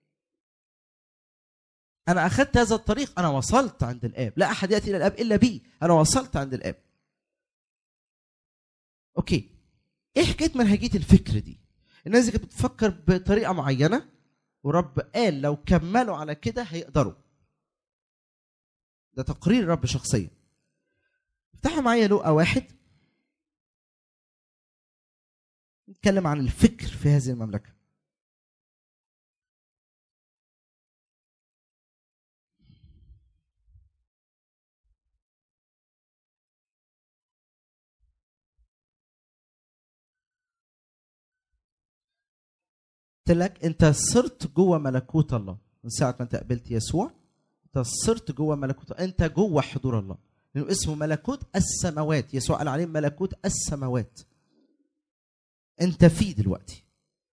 انا اخذت هذا الطريق انا وصلت عند الاب لا احد ياتي الى الاب الا بي انا وصلت عند الاب اوكي ايه حكايه منهجيه الفكر دي الناس دي كانت بتفكر بطريقه معينه ورب قال لو كملوا على كده هيقدروا ده تقرير رب شخصيا افتحوا معايا لقا واحد نتكلم عن الفكر في هذه المملكه قلت لك انت صرت جوه ملكوت الله من ساعه ما انت قابلت يسوع انت صرت جوه ملكوت انت جوه حضور الله لانه اسمه ملكوت السماوات يسوع قال عليه ملكوت السماوات انت فيه دلوقتي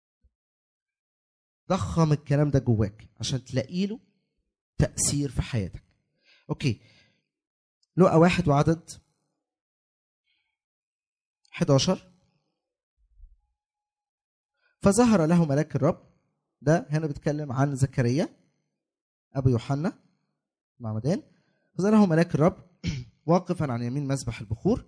ضخم الكلام ده جواك عشان تلاقي له تاثير في حياتك اوكي لقى واحد وعدد 11 فظهر له ملاك الرب ده هنا بيتكلم عن زكريا ابو يوحنا معمدان فظهر له ملاك الرب واقفا عن يمين مسبح البخور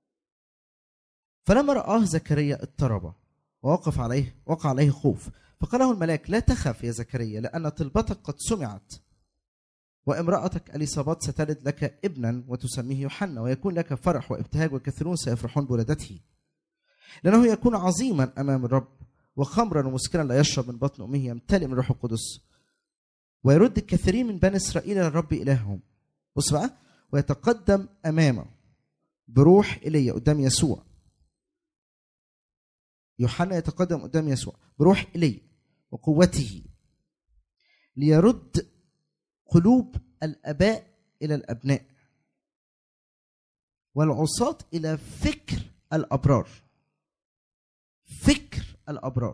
فلما رآه زكريا اضطرب ووقف عليه وقع عليه خوف فقال له الملاك لا تخف يا زكريا لأن طلبتك قد سمعت وامرأتك أليصابات ستلد لك ابنا وتسميه يوحنا ويكون لك فرح وابتهاج وكثيرون سيفرحون بولادته لأنه يكون عظيما أمام الرب وخمرا ومسكرا لا يشرب من بطن امه يمتلئ من الروح القدس ويرد الكثيرين من بني اسرائيل الى الرب الههم بص بقى ويتقدم امامه بروح ايليا قدام يسوع يوحنا يتقدم قدام يسوع بروح ايليا وقوته ليرد قلوب الاباء الى الابناء والعصاة الى فكر الابرار فكر الابرار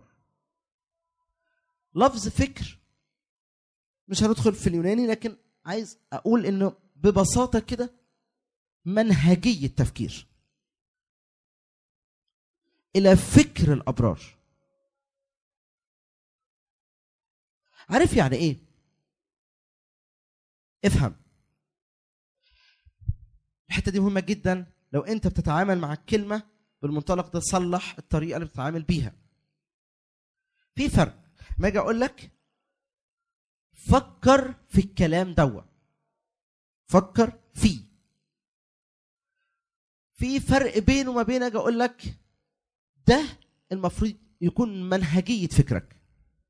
لفظ فكر مش هندخل في اليوناني لكن عايز اقول انه ببساطه كده منهجيه تفكير الى فكر الابرار عارف يعني ايه افهم الحته دي مهمه جدا لو انت بتتعامل مع الكلمه بالمنطلق ده صلح الطريقه اللي بتتعامل بيها في فرق ما اجي اقول لك فكر في الكلام دوا فكر فيه في فرق بينه وما بين اجي اقول لك ده المفروض يكون منهجيه فكرك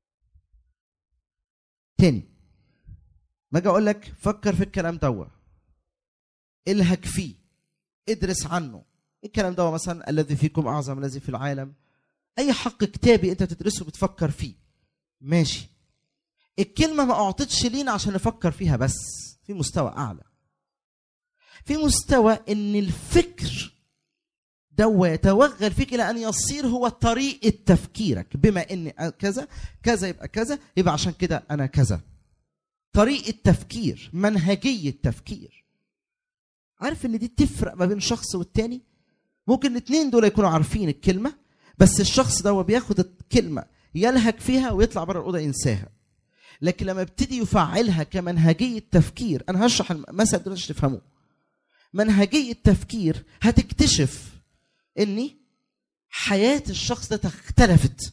تاني ما اجي اقول لك فكر في الكلام دوا الهك فيه ادرس عنه الكلام ده مثلا الذي فيكم اعظم الذي في العالم اي حق كتابي انت تدرسه بتفكر فيه ماشي الكلمه ما اعطتش لينا عشان نفكر فيها بس في مستوى اعلى في مستوى ان الفكر دو يتوغل فيك الى ان يصير هو طريقه تفكيرك بما ان كذا كذا يبقى كذا يبقى عشان كده انا كذا طريقه تفكير منهجيه تفكير عارف ان دي تفرق ما بين شخص والتاني ممكن الاثنين دول يكونوا عارفين الكلمه بس الشخص ده هو بياخد الكلمه يلهج فيها ويطلع بره الاوضه ينساها لكن لما يبتدي يفعلها كمنهجيه تفكير انا هشرح المثل دول عشان تفهموه منهجيه تفكير هتكتشف اني حياه الشخص ده اختلفت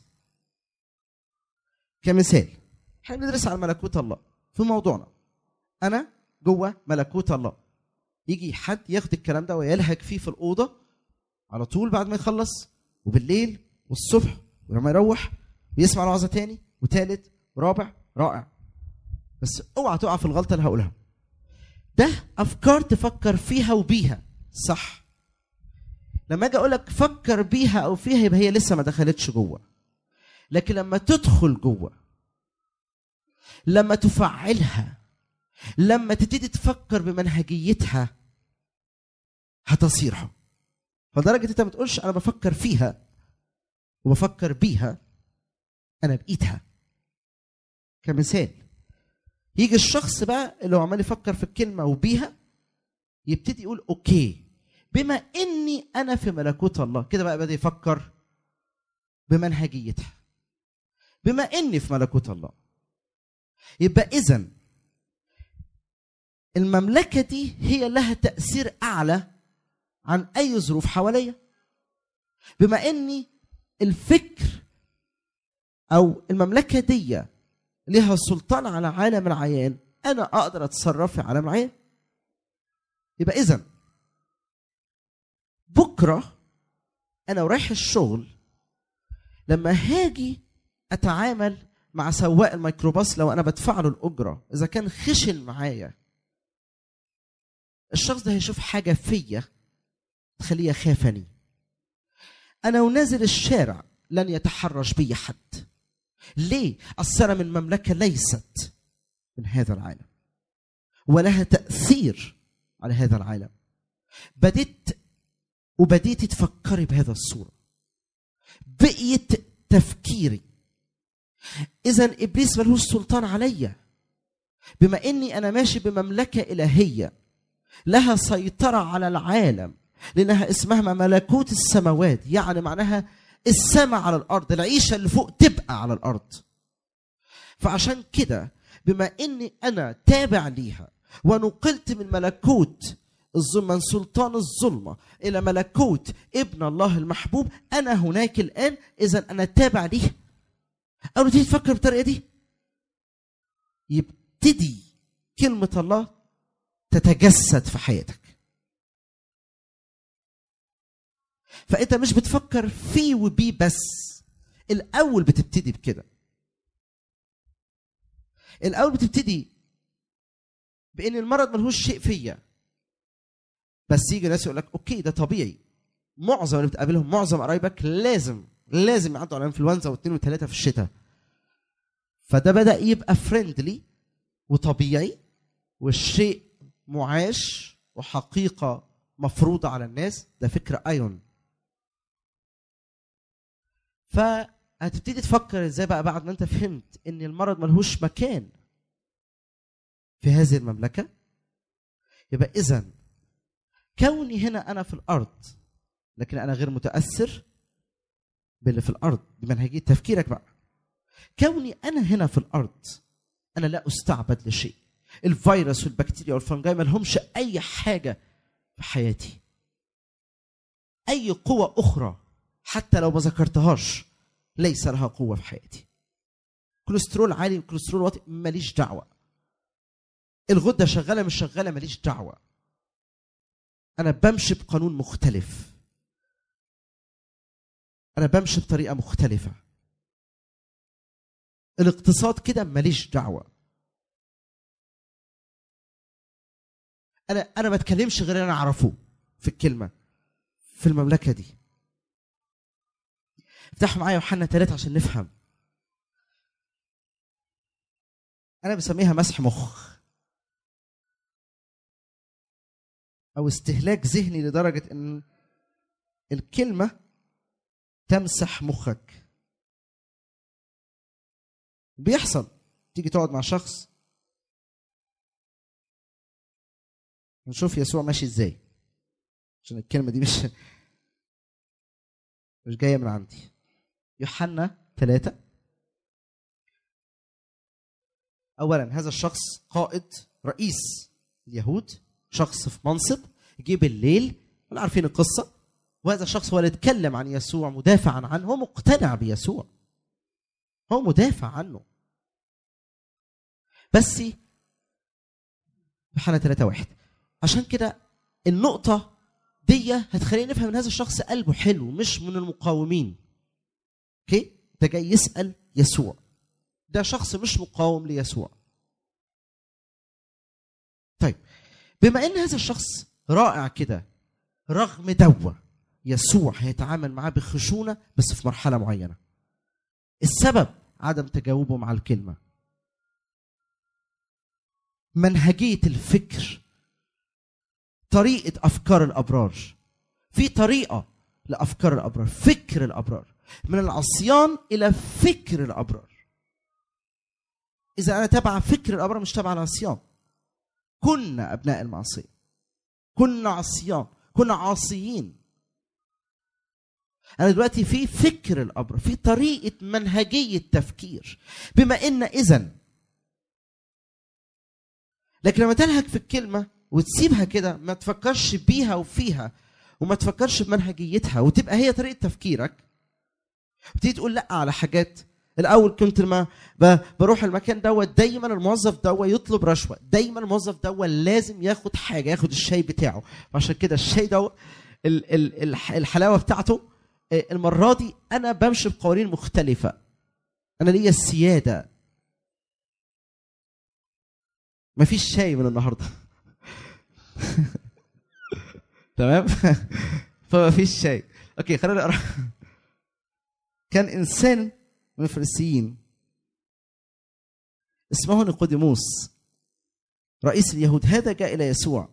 كمثال احنا بندرس عن ملكوت الله في موضوعنا انا جوه ملكوت الله يجي حد ياخد الكلام ده ويلهج فيه في الاوضه على طول بعد ما يخلص وبالليل والصبح ولما يروح ويسمع الوعظه تاني وتالت ورابع رائع بس اوعى تقع في الغلطه اللي هقولها ده افكار تفكر فيها وبيها صح لما اجي اقول لك فكر بيها او فيها يبقى هي لسه ما دخلتش جوه لكن لما تدخل جوه لما تفعلها لما تبتدي تفكر بمنهجيتها هتصيرها فلدرجه انت ما تقولش انا بفكر فيها وبفكر بيها انا بايدها كمثال يجي الشخص بقى اللي هو عمال يفكر في الكلمه وبيها يبتدي يقول اوكي بما اني انا في ملكوت الله كده بقى بدا يفكر بمنهجيتها بما اني في ملكوت الله يبقى اذا المملكه دي هي لها تاثير اعلى عن اي ظروف حواليا بما اني الفكر او المملكه دي لها سلطان على عالم العيان انا اقدر اتصرف في عالم العيان يبقى اذا بكره انا ورايح الشغل لما هاجي اتعامل مع سواق الميكروباص لو انا بدفع له الاجره اذا كان خشن معايا الشخص ده هيشوف حاجه فيا تخليه يخافني انا ونازل الشارع لن يتحرش بي حد ليه اصل انا من مملكه ليست من هذا العالم ولها تاثير على هذا العالم بديت وبديتي تفكري بهذا الصوره بقيت تفكيري اذا ابليس ملهوش سلطان عليا بما اني انا ماشي بمملكه الهيه لها سيطره على العالم لانها اسمها ملكوت السماوات يعني معناها السماء على الارض العيشه اللي فوق تبقى على الارض فعشان كده بما اني انا تابع ليها ونقلت من ملكوت الظلم من سلطان الظلمه الى ملكوت ابن الله المحبوب انا هناك الان اذا انا تابع ليه او تيجي تفكر بالطريقه دي يبتدي كلمه الله تتجسد في حياتك فانت مش بتفكر فيه وبيه بس الاول بتبتدي بكده الاول بتبتدي بان المرض ملهوش شيء فيا بس يجي ناس يقول لك اوكي ده طبيعي معظم اللي بتقابلهم معظم قرايبك لازم لازم يعدوا على انفلونزا واثنين وثلاثه في الشتاء فده بدا يبقى فريندلي وطبيعي والشيء معاش وحقيقه مفروضه على الناس ده فكر ايون فهتبتدي تفكر ازاي بقى بعد ما انت فهمت ان المرض ملهوش مكان في هذه المملكه يبقى اذا كوني هنا انا في الارض لكن انا غير متاثر باللي في الارض بمنهجيه تفكيرك بقى كوني انا هنا في الارض انا لا استعبد لشيء الفيروس والبكتيريا والفنجاي ما لهمش اي حاجه في حياتي اي قوه اخرى حتى لو ما ذكرتهاش ليس لها قوه في حياتي كوليسترول عالي وكوليسترول واطي ماليش دعوه الغده شغاله مش شغاله ماليش دعوه انا بمشي بقانون مختلف انا بمشي بطريقه مختلفه الاقتصاد كده ماليش دعوه انا انا ما اتكلمش غير اللي انا اعرفه في الكلمه في المملكه دي افتحوا معايا يوحنا ثلاثة عشان نفهم انا بسميها مسح مخ او استهلاك ذهني لدرجه ان الكلمه تمسح مخك بيحصل تيجي تقعد مع شخص نشوف يسوع ماشي ازاي عشان الكلمه دي مش مش جايه من عندي يوحنا ثلاثة أولا هذا الشخص قائد رئيس اليهود شخص في منصب جه بالليل ولا عارفين القصة وهذا الشخص هو اللي اتكلم عن يسوع مدافعا عنه هو مقتنع بيسوع هو مدافع عنه بس يوحنا 3 واحد عشان كده النقطة دي هتخلينا نفهم ان هذا الشخص قلبه حلو مش من المقاومين اوكي ده جاي يسأل يسوع ده شخص مش مقاوم ليسوع طيب بما ان هذا الشخص رائع كده رغم دوة يسوع هيتعامل معاه بخشونة بس في مرحلة معينة السبب عدم تجاوبه مع الكلمة منهجية الفكر طريقة أفكار الأبرار في طريقة لأفكار الأبرار فكر الأبرار من العصيان إلى فكر الأبرار إذا أنا تبع فكر الأبرار مش تبع العصيان كنا أبناء المعصية كنا عصيان كنا عاصيين أنا دلوقتي في فكر الأبرار في طريقة منهجية تفكير بما إن إذن لكن لما تلهك في الكلمة وتسيبها كده ما تفكرش بيها وفيها وما تفكرش بمنهجيتها وتبقى هي طريقة تفكيرك وتيجي تقول لا على حاجات الاول كنت لما ب- بروح المكان دوت دايما الموظف دوت يطلب رشوه دايما الموظف دوت لازم ياخد حاجه ياخد الشاي بتاعه عشان كده الشاي دوت ال- ال- الح- الحلاوه بتاعته آه، المره دي انا بمشي بقوانين مختلفه انا ليا السياده مفيش شاي من النهارده تمام فما فيش شاي اوكي خلينا نقرا كان انسان من الفريسيين اسمه نيقوديموس رئيس اليهود هذا جاء الى يسوع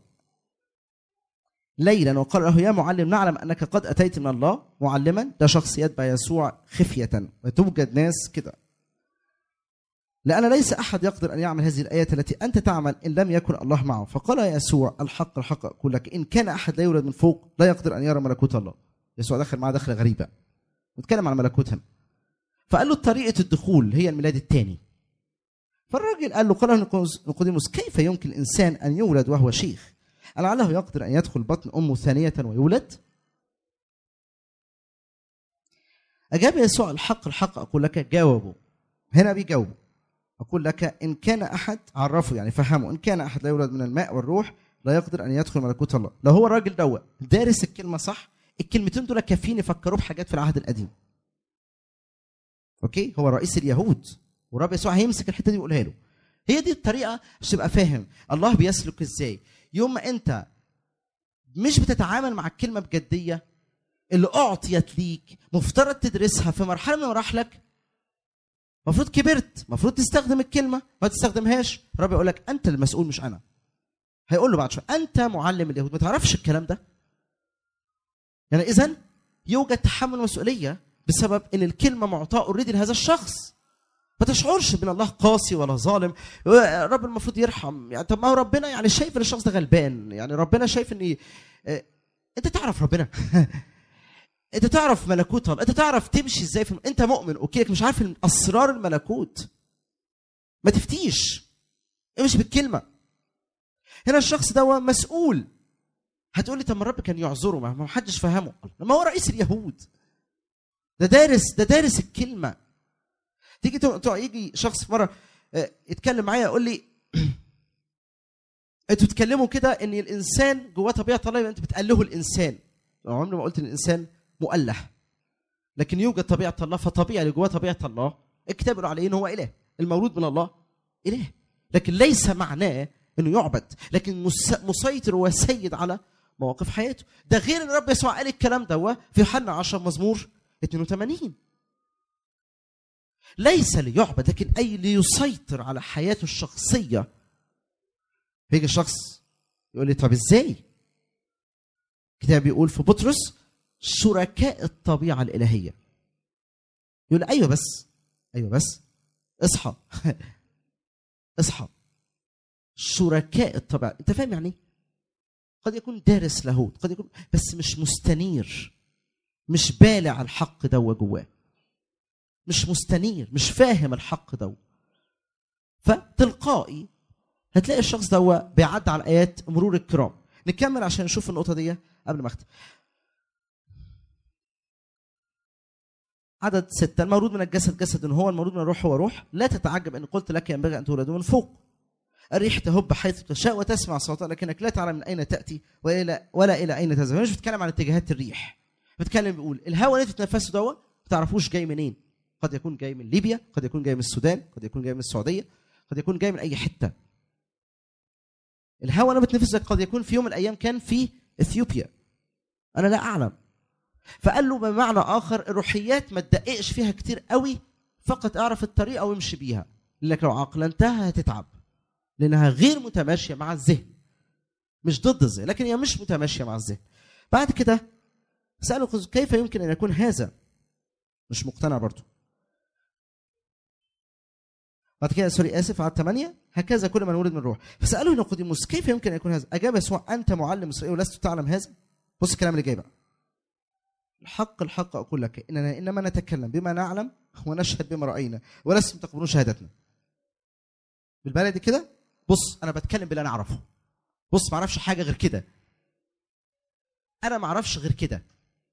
ليلا وقال له يا معلم نعلم انك قد اتيت من الله معلما ده شخص يتبع يسوع خفيه وتوجد ناس كده لأن ليس أحد يقدر أن يعمل هذه الآية التي أنت تعمل إن لم يكن الله معه فقال يسوع الحق الحق أقول لك إن كان أحد لا يولد من فوق لا يقدر أن يرى ملكوت الله يسوع دخل معاه دخلة غريبة واتكلم عن ملكوت هنا فقال له طريقة الدخول هي الميلاد الثاني فالراجل قال له قال له نيقوديموس كيف يمكن الإنسان أن يولد وهو شيخ لعله يقدر أن يدخل بطن أمه ثانية ويولد أجاب يسوع الحق الحق أقول لك جاوبوا هنا بيجاوبوا أقول لك إن كان أحد عرفه يعني فهمه إن كان أحد لا يولد من الماء والروح لا يقدر أن يدخل ملكوت الله لو هو الراجل دوت دارس الكلمة صح الكلمتين دول كافيين يفكروه بحاجات في العهد القديم أوكي هو رئيس اليهود والرب يسوع هيمسك الحتة دي ويقولها له هي دي الطريقة عشان تبقى فاهم الله بيسلك إزاي يوم ما أنت مش بتتعامل مع الكلمة بجدية اللي أعطيت ليك مفترض تدرسها في مرحلة من مراحلك المفروض كبرت المفروض تستخدم الكلمه ما تستخدمهاش الرب يقول لك انت المسؤول مش انا هيقول له بعد شويه انت معلم اليهود ما تعرفش الكلام ده يعني اذا يوجد تحمل مسؤوليه بسبب ان الكلمه معطاه اوريدي لهذا الشخص ما تشعرش بان الله قاسي ولا ظالم الرب المفروض يرحم يعني طب ما هو ربنا يعني شايف ان الشخص ده غلبان يعني ربنا شايف ان آه، انت تعرف ربنا انت تعرف ملكوت الله انت تعرف تمشي ازاي في انت مؤمن اوكي لكن مش عارف اسرار الملكوت ما تفتيش امشي بالكلمه هنا الشخص ده مسؤول هتقول لي طب ما الرب كان يعذره ما ما حدش فهمه ما هو رئيس اليهود ده دارس ده دارس الكلمه تيجي تو- تو- يجي شخص في مره آه، يتكلم معايا يقول لي انتوا بتتكلموا كده ان الانسان جواه طبيعه الله يبقى انتوا بتألهوا الانسان عمري ما قلت ان الانسان مؤله لكن يوجد طبيعه الله فطبيعي اللي جواه طبيعه الله الكتاب يقول عليه ان هو اله المولود من الله اله لكن ليس معناه انه يعبد لكن مس- مسيطر وسيد على مواقف حياته ده غير ان الرب يسوع قال الكلام ده في يوحنا 10 مزمور 82 ليس ليعبد لكن اي ليسيطر على حياته الشخصيه فيجي الشخص يقول لي طب ازاي الكتاب بيقول في بطرس شركاء الطبيعه الالهيه يقول ايوه بس ايوه بس اصحى اصحى شركاء الطبيعه انت فاهم يعني ايه قد يكون دارس لاهوت قد يكون بس مش مستنير مش بالع الحق ده جواه مش مستنير مش فاهم الحق ده فتلقائي هتلاقي الشخص ده بيعدي على الايات مرور الكرام نكمل عشان نشوف النقطه دي قبل ما اختم عدد ستة المولود من الجسد جسد هو المولود من الروح هو روح لا تتعجب ان قلت لك ينبغي ان تولدوا من فوق الريح تهب حيث تشاء وتسمع صوتها لكنك لا تعلم من اين تاتي ولا ولا الى اين تذهب مش بتكلم عن اتجاهات الريح بتكلم بيقول الهواء اللي انت بتتنفسه دوت ما تعرفوش جاي منين قد يكون جاي من ليبيا قد يكون جاي من السودان قد يكون جاي من السعوديه قد يكون جاي من اي حته الهواء انا بتنفسه قد يكون في يوم من الايام كان في اثيوبيا انا لا اعلم فقال له بمعنى اخر الروحيات ما تدققش فيها كتير قوي فقط اعرف الطريقه وامشي بيها لانك لو عقلنتها هتتعب لانها غير متماشيه مع الذهن مش ضد الذهن لكن هي مش متماشيه مع الذهن بعد كده سأله كيف يمكن ان يكون هذا مش مقتنع برضه بعد كده سوري اسف على الثمانيه هكذا كل من ولد من الروح فساله نيقوديموس كيف يمكن ان يكون هذا؟ اجاب يسوع انت معلم اسرائيل ولست تعلم هذا؟ بص الكلام اللي جاي بقى الحق الحق اقول لك اننا انما نتكلم بما نعلم ونشهد بما راينا ولستم تقبلون شهادتنا بالبلدي كده بص انا بتكلم باللي انا اعرفه بص ما اعرفش حاجه غير كده انا ما اعرفش غير كده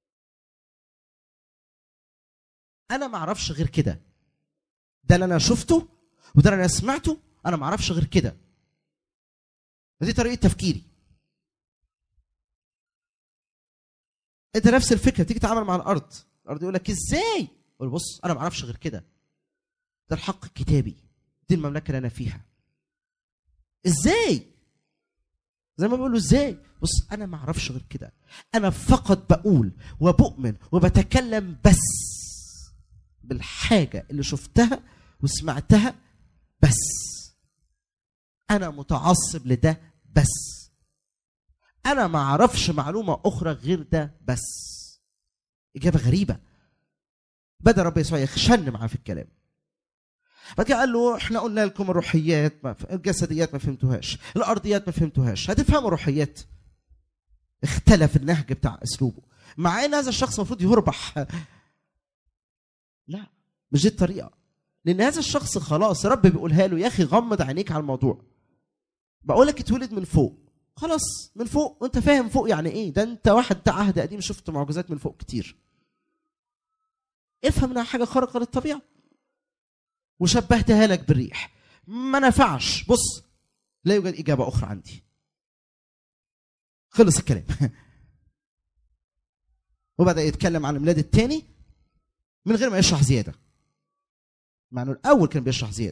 انا ما اعرفش غير كده ده اللي انا شفته وده اللي انا سمعته انا ما اعرفش غير كده دي طريقه تفكيري انت نفس الفكره تيجي تتعامل مع الارض الارض يقول لك ازاي قول بص انا ما اعرفش غير كده ده الحق الكتابي دي المملكه اللي انا فيها ازاي زي ما بيقولوا ازاي بص انا ما اعرفش غير كده انا فقط بقول وبؤمن وبتكلم بس بالحاجه اللي شفتها وسمعتها بس انا متعصب لده بس انا ما اعرفش معلومه اخرى غير ده بس اجابه غريبه بدا رب يسوع يخشن معاه في الكلام بعد كده قال له احنا قلنا لكم الروحيات ما ف... الجسديات ما فهمتوهاش الارضيات ما فهمتوهاش هتفهموا الروحيات اختلف النهج بتاع اسلوبه مع ان هذا الشخص المفروض يربح لا مش دي الطريقه لان هذا الشخص خلاص رب بيقولها له يا اخي غمض عينيك على الموضوع بقول لك اتولد من فوق خلاص من فوق وانت فاهم فوق يعني ايه ده انت واحد ده عهد قديم شفت معجزات من فوق كتير افهم انها حاجه خارقه للطبيعه وشبهتها لك بالريح ما نفعش بص لا يوجد اجابه اخرى عندي خلص الكلام وبدا يتكلم عن الميلاد الثاني من غير ما يشرح زياده مع انه الاول كان بيشرح زياده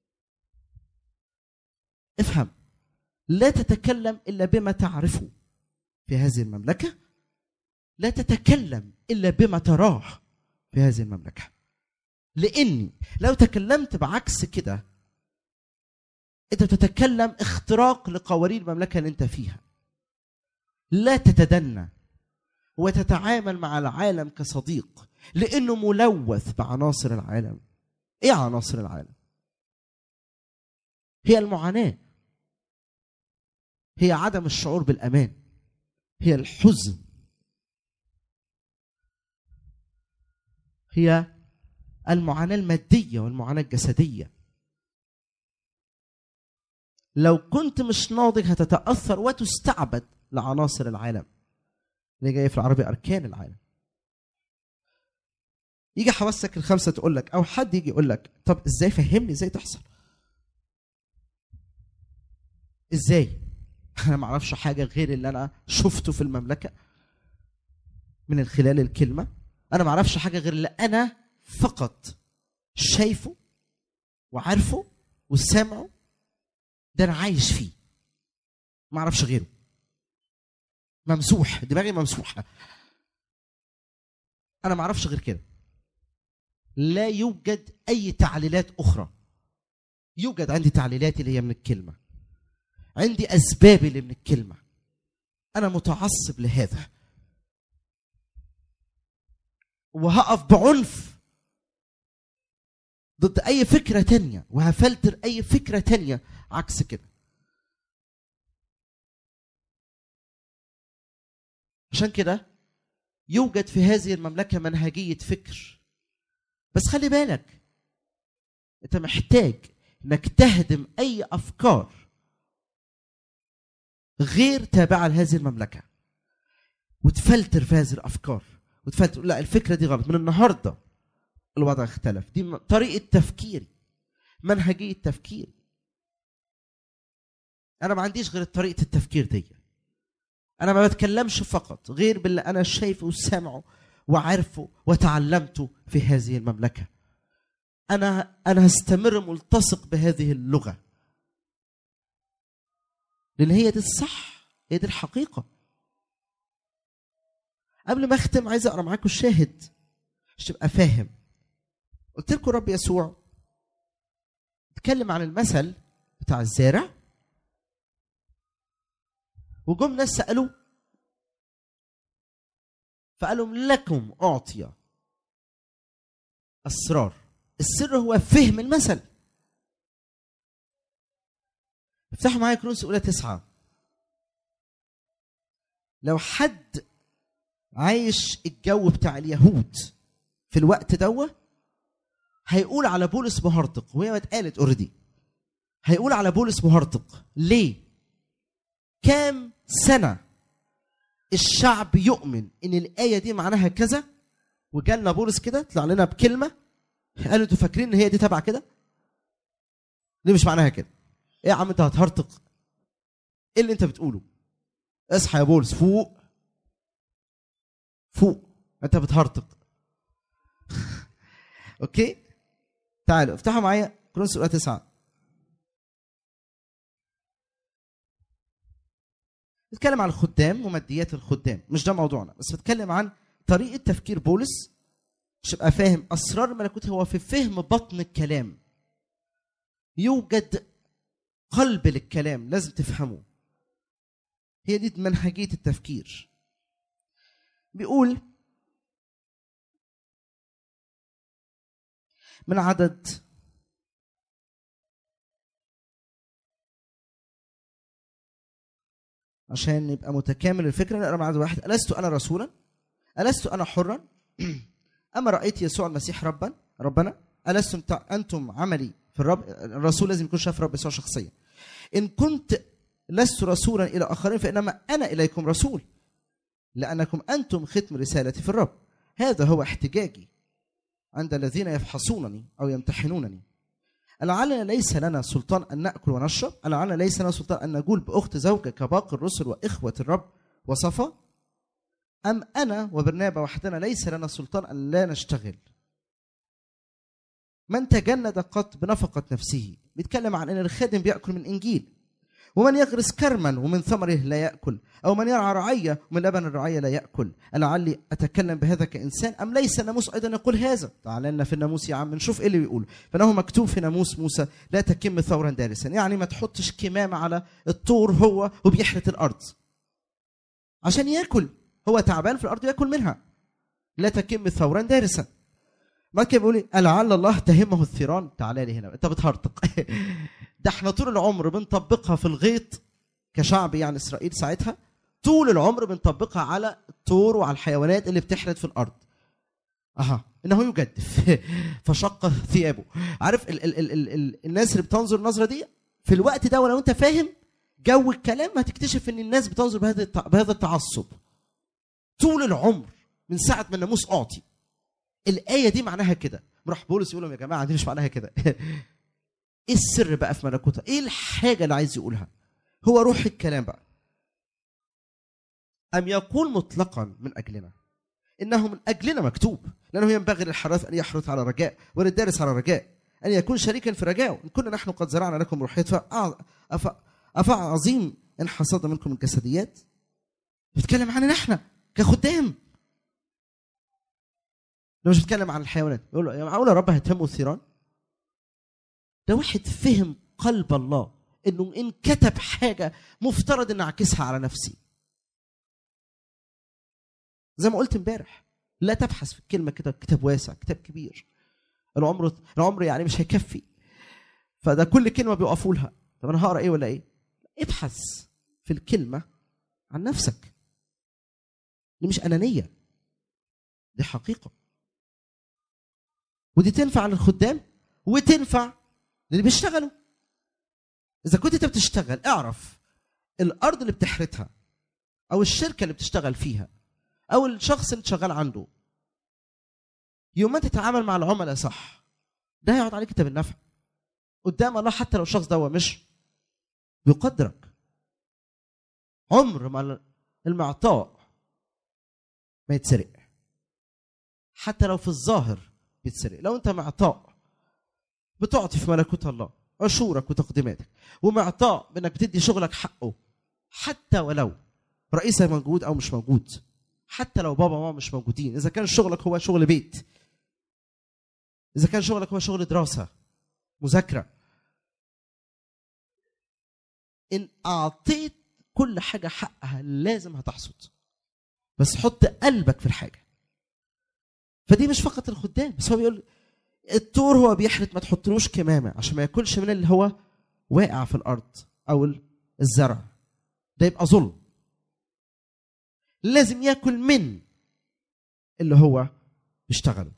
افهم لا تتكلم الا بما تعرفه في هذه المملكه لا تتكلم الا بما تراه في هذه المملكه لاني لو تكلمت بعكس كده انت بتتكلم اختراق لقوانين المملكه اللي انت فيها لا تتدنى وتتعامل مع العالم كصديق لانه ملوث بعناصر العالم ايه عناصر العالم هي المعاناه هي عدم الشعور بالامان هي الحزن هي المعاناه الماديه والمعاناه الجسديه لو كنت مش ناضج هتتاثر وتستعبد لعناصر العالم اللي جاي في العربي اركان العالم يجي حواسك الخمسه تقول لك او حد يجي يقول لك طب ازاي فهمني ازاي تحصل ازاي انا ما اعرفش حاجه غير اللي انا شفته في المملكه من خلال الكلمه انا ما اعرفش حاجه غير اللي انا فقط شايفه وعارفه وسامعه ده انا عايش فيه ما اعرفش غيره ممسوح دماغي ممسوحه انا ما اعرفش غير كده لا يوجد اي تعليلات اخرى يوجد عندي تعليلاتي اللي هي من الكلمه عندي اسبابي اللي من الكلمه انا متعصب لهذا وهقف بعنف ضد اي فكره تانية وهفلتر اي فكره تانية عكس كده عشان كده يوجد في هذه المملكه منهجيه فكر بس خلي بالك انت محتاج انك تهدم اي افكار غير تابعه لهذه المملكه وتفلتر في هذه الافكار وتفلتر لا الفكره دي غلط من النهارده الوضع اختلف دي م- طريقه تفكيري منهجيه تفكيري انا ما عنديش غير طريقه التفكير دي انا ما بتكلمش فقط غير باللي انا شايفه وسامعه وعارفه وتعلمته في هذه المملكه انا انا هستمر ملتصق بهذه اللغه لان هي دي الصح هي دي الحقيقه قبل ما اختم عايز اقرا معاكم الشاهد عشان تبقى فاهم قلت لكم رب يسوع اتكلم عن المثل بتاع الزارع وجم ناس سالوه فقالوا لكم اعطي اسرار السر هو فهم المثل افتحوا معايا كروس اولى تسعه لو حد عايش الجو بتاع اليهود في الوقت دوه هيقول على بولس مهرطق وهي ما اتقالت اوريدي هيقول على بولس مهرطق ليه كام سنه الشعب يؤمن ان الايه دي معناها كذا وجالنا بولس كده طلع لنا بكلمه قالوا انتوا فاكرين ان هي دي تبع كده دي مش معناها كده ايه يا عم انت هتهرطق ايه اللي انت بتقوله اصحى يا بولس فوق فوق انت بتهرطق اوكي تعالوا افتحوا معايا كرونس الاولى تسعة بتكلم عن الخدام وماديات الخدام مش ده موضوعنا بس بتكلم عن طريقة تفكير بولس عشان ابقى فاهم اسرار الملكوت هو في فهم بطن الكلام يوجد قلب للكلام لازم تفهمه هي دي منهجية التفكير بيقول من عدد عشان يبقى متكامل الفكرة نقرا من عدد واحد ألست أنا رسولا ألست أنا حرا أما رأيت يسوع المسيح ربا ربنا ألستم تع- أنتم عملي في الرب الرسول لازم يكون شاف رب يسوع شخصيا إن كنت لست رسولا إلى آخرين فإنما أنا إليكم رسول لأنكم أنتم ختم رسالتي في الرب هذا هو احتجاجي عند الذين يفحصونني أو يمتحنونني لعلنا ليس لنا سلطان أن نأكل ونشرب لعلنا ليس لنا سلطان أن نقول بأخت زوجة كباقي الرسل وإخوة الرب وصفا أم أنا وبرنابا وحدنا ليس لنا سلطان أن لا نشتغل من تجند قط بنفقة نفسه بيتكلم عن أن الخادم بيأكل من إنجيل ومن يغرس كرما ومن ثمره لا يأكل أو من يرعى رعية ومن لبن الرعية لا يأكل لعلي أتكلم بهذا كإنسان أم ليس الناموس أيضا يقول هذا تعال لنا في الناموس يا عم نشوف إيه اللي بيقول فإنه مكتوب في ناموس موسى لا تكم ثورا دارسا يعني ما تحطش كمامة على الطور هو وبيحرث الأرض عشان ياكل هو تعبان في الأرض ياكل منها لا تكم ثورا دارسا ما كان بيقول إيه؟ لعل الله تهمه الثيران تعالى لي هنا انت بتهرطق ده احنا طول العمر بنطبقها في الغيط كشعب يعني اسرائيل ساعتها طول العمر بنطبقها على الطور وعلى الحيوانات اللي بتحرث في الارض اها انه يجدف فشق ثيابه عارف ال ال ال ال ال الناس اللي بتنظر النظره دي في الوقت ده ولو انت فاهم جو الكلام هتكتشف ان الناس بتنظر بهذا التع- بهذا التعصب طول العمر من ساعه ما الناموس اعطي الايه دي معناها كده راح بولس يقول لهم يا جماعه دي مش معناها كده ايه السر بقى في ملكوتها ايه الحاجه اللي عايز يقولها هو روح الكلام بقى ام يقول مطلقا من اجلنا انه من اجلنا مكتوب لانه ينبغي للحراث ان يحرث على رجاء وللدارس على رجاء ان يكون شريكا في رجائه ان كنا نحن قد زرعنا لكم روحيات فأع- أف- افع عظيم ان حصدنا منكم الجسديات بيتكلم عننا احنا كخدام ده مش بيتكلم عن الحيوانات يقول له يا معقول يا رب هتهمه الثيران ده واحد فهم قلب الله انه ان كتب حاجه مفترض ان اعكسها على نفسي زي ما قلت امبارح لا تبحث في الكلمه كده كتاب واسع كتاب كبير العمر العمر يعني مش هيكفي فده كل كلمه بيقفوا لها طب انا هقرا ايه ولا ايه ابحث في الكلمه عن نفسك دي مش انانيه دي حقيقه ودي تنفع للخدام وتنفع للي بيشتغلوا اذا كنت انت بتشتغل اعرف الارض اللي بتحرتها او الشركه اللي بتشتغل فيها او الشخص اللي شغال عنده يوم ما انت تتعامل مع العملاء صح ده هيقعد عليك انت بالنفع قدام الله حتى لو الشخص ده هو مش بيقدرك عمر ما المعطاء ما يتسرق حتى لو في الظاهر بيتسرق لو انت معطاء بتعطي في ملكوت الله عشورك وتقديماتك ومعطاء بانك بتدي شغلك حقه حتى ولو رئيسك موجود او مش موجود حتى لو بابا وماما مش موجودين اذا كان شغلك هو شغل بيت اذا كان شغلك هو شغل دراسه مذاكره ان اعطيت كل حاجه حقها لازم هتحصد بس حط قلبك في الحاجه فدي مش فقط الخدام بس هو بيقول الطور هو بيحرت ما تحطلوش كمامه عشان ما ياكلش من اللي هو واقع في الارض او الزرع ده يبقى ظلم لازم ياكل من اللي هو بيشتغله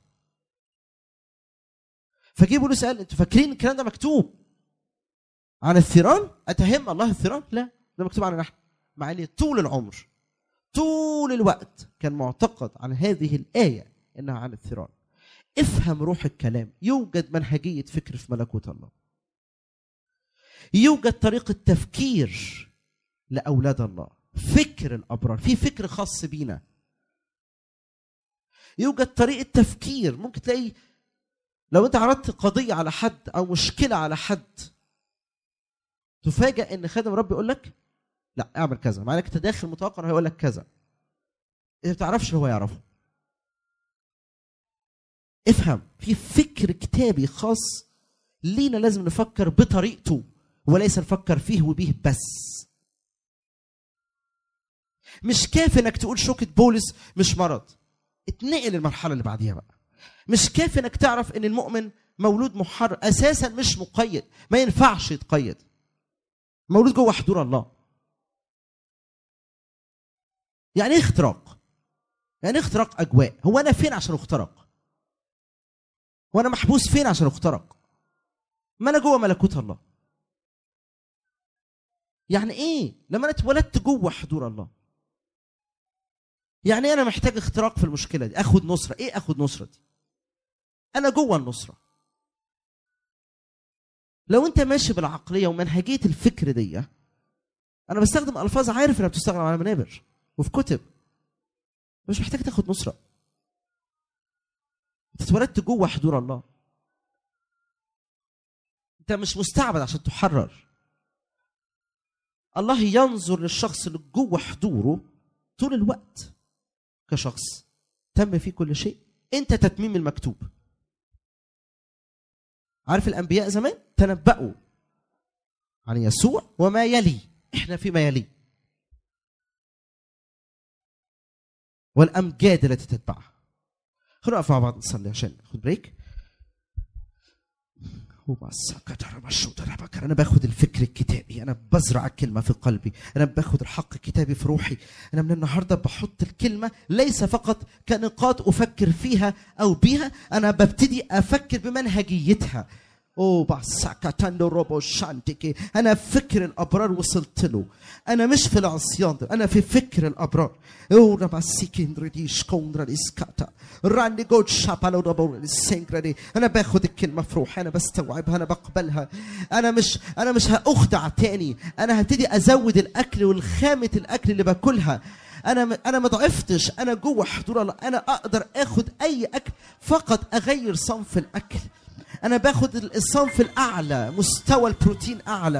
فجيبوا له سأل انتوا فاكرين الكلام ده مكتوب عن الثيران اتهم الله الثيران لا ده مكتوب عننا احنا مع ان طول العمر طول الوقت كان معتقد عن هذه الايه انها عن الثيران افهم روح الكلام يوجد منهجيه فكر في ملكوت الله يوجد طريقه تفكير لاولاد الله فكر الابرار في فكر خاص بينا يوجد طريقه تفكير ممكن تلاقي لو انت عرضت قضيه على حد او مشكله على حد تفاجئ ان خادم رب يقول لك لا اعمل كذا مع انك انت داخل متوقع انه هيقول لك كذا انت ما بتعرفش هو يعرفه افهم في فكر كتابي خاص لينا لازم نفكر بطريقته وليس نفكر فيه وبيه بس مش كافي انك تقول شوكة بولس مش مرض اتنقل المرحلة اللي بعديها بقى مش كافي انك تعرف ان المؤمن مولود محرر اساسا مش مقيد ما ينفعش يتقيد مولود جوه حضور الله يعني ايه اختراق يعني ايه اختراق اجواء هو انا فين عشان اخترق وانا محبوس فين عشان اخترق ما انا جوه ملكوت الله يعني ايه لما انا اتولدت جوه حضور الله يعني إيه انا محتاج اختراق في المشكله دي اخد نصره ايه اخد نصره دي انا جوه النصره لو انت ماشي بالعقليه ومنهجيه الفكر دي انا بستخدم الفاظ عارف انها بتستخدم على منابر وفي كتب مش محتاج تاخد نصره انت اتولدت جوه حضور الله انت مش مستعبد عشان تحرر الله ينظر للشخص اللي جوه حضوره طول الوقت كشخص تم فيه كل شيء انت تتميم المكتوب عارف الانبياء زمان تنبأوا عن يسوع وما يلي احنا فيما يلي والامجاد التي تتبعها خلونا نقف مع بعض نصلي عشان ناخد بريك انا باخد الفكر الكتابي انا بزرع الكلمه في قلبي انا باخد الحق الكتابي في روحي انا من النهارده بحط الكلمه ليس فقط كنقاط افكر فيها او بيها انا ببتدي افكر بمنهجيتها اوه باسكاتاندو روبو شانتيكي انا فكر الابرار وصلت له انا مش في العصيان ده انا في فكر الابرار اوه راباسيكيندريديش كوندراليسكاتا راني جود شابالو روبو السينكرادي انا باخد الكلمه في روحي انا بستوعبها انا بقبلها انا مش انا مش هاخدع تاني انا هبتدي ازود الاكل والخامه الاكل اللي باكلها انا انا ما ضعفتش انا جوه حضور الله انا اقدر اخد اي اكل فقط اغير صنف الاكل انا باخد الصنف الاعلى مستوى البروتين اعلى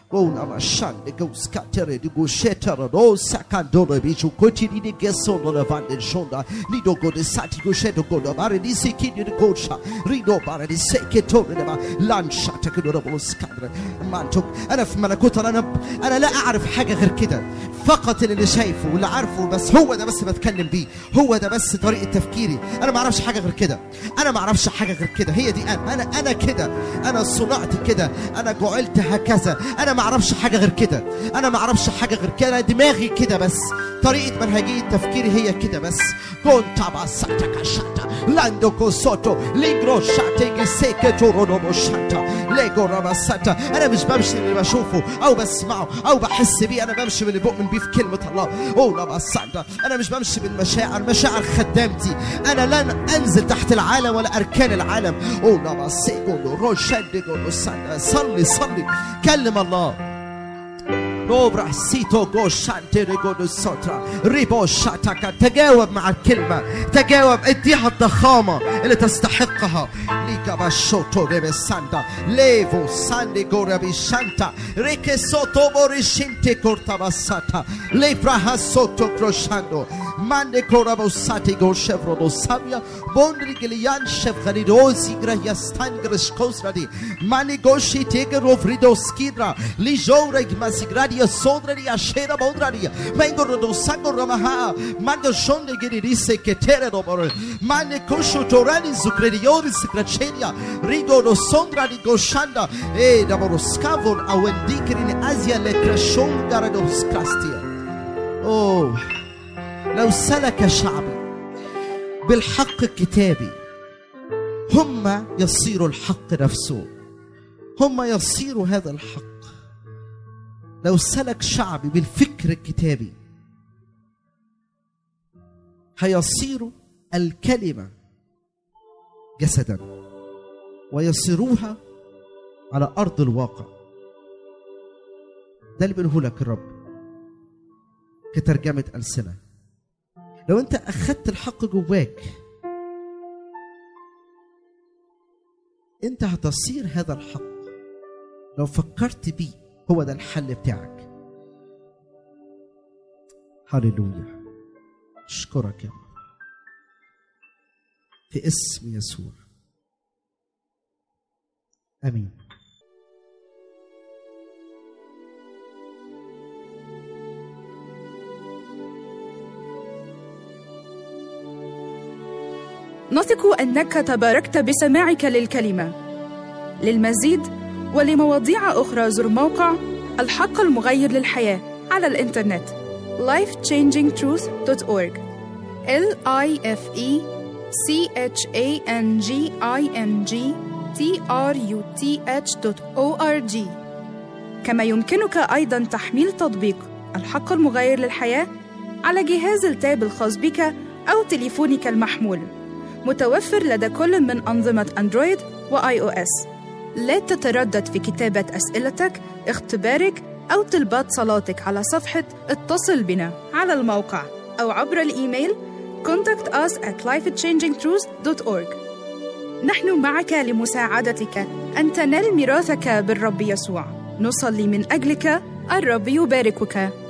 Ona mashande go skatere di go shetara do sakandora bichu koti di geso no levande shonda lido go de sati go sheto go da bare di sikini di gocha rido bare di seketore da lancia تكدو بولو سكادر مانتوك انا في ملكوت انا انا لا اعرف حاجه غير كده فقط اللي شايفه واللي عارفه بس هو ده بس بتكلم بيه هو ده بس طريقه تفكيري انا ما اعرفش حاجه غير كده انا ما اعرفش حاجه غير كده هي دي انا انا انا كده انا صنعت كده انا جعلت هكذا انا ما اعرفش حاجه غير كده انا ما اعرفش حاجه غير كده أنا دماغي كده بس طريقه منهجيه تفكيري هي كده بس كنت بساتا كشاتا لاندو كوسوتو لينجرو شاتيجي سيكتو رونومو شاتا ليجو راماساتا انا مش بمشي اللي بشوفه او بسمعه او بحس بيه انا بمشي باللي بؤمن بيه في كلمه الله او راماساتا انا مش بمشي بالمشاعر مشاعر خدامتي انا لن انزل تحت العالم ولا اركان العالم او راماسيجو روشانديجو ساتا صلي صلي كلم الله نوبرا سيتو جو شانتي ريجو دو سوترا ريبو شاتاكا تجاوب مع الكلمة تجاوب اديها الضخامة اللي تستحقها ليكا باشوتو ريبي سانتا ليفو ساندي جورا بشانتا ريكي سوتو بوري شنتي كورتا باساتا ليبرا سوتو كروشاندو ماندي كورا بوساتي جو شفرو دو سابيا بوندري جليان شف غريدوزي غرا يستان غرش كوسرا دي ماني غوشي تيجر روفريدو سكيدرا لي جورا ماسيغراديا سودريا شيرا بودريا مانغو دو سانغو رماها مانغو شوندي غيري ريسي كتيرا دو بور ماني كوشو توراني زوكريديوري سكراتشيريا ريدو دو سوندرا دي غوشاندا اي دابورو سكافون او انديكرين ازيا لكراشون دارادو سكاستيا اوه لو سلك شعبي بالحق الكتابي هم يصيروا الحق نفسه هم يصيروا هذا الحق لو سلك شعبي بالفكر الكتابي هيصيروا الكلمة جسدا ويصيروها على أرض الواقع ده اللي بيقوله لك الرب كترجمة ألسنة لو أنت أخدت الحق جواك أنت هتصير هذا الحق لو فكرت بيه هو ده الحل بتاعك هللويا اشكرك يا رب في اسم يسوع امين نثق انك تباركت بسماعك للكلمه للمزيد ولمواضيع اخرى زر موقع الحق المغير للحياه على الانترنت lifechangingtruth.org l i f e c h a n g i n g t r u t h.org كما يمكنك ايضا تحميل تطبيق الحق المغير للحياه على جهاز التاب الخاص بك او تليفونك المحمول متوفر لدى كل من أنظمة أندرويد وآي أو إس. لا تتردد في كتابة أسئلتك، اختبارك أو طلبات صلاتك على صفحة اتصل بنا على الموقع أو عبر الإيميل contact us at lifechangingtruth.org نحن معك لمساعدتك أن تنال ميراثك بالرب يسوع نصلي من أجلك الرب يباركك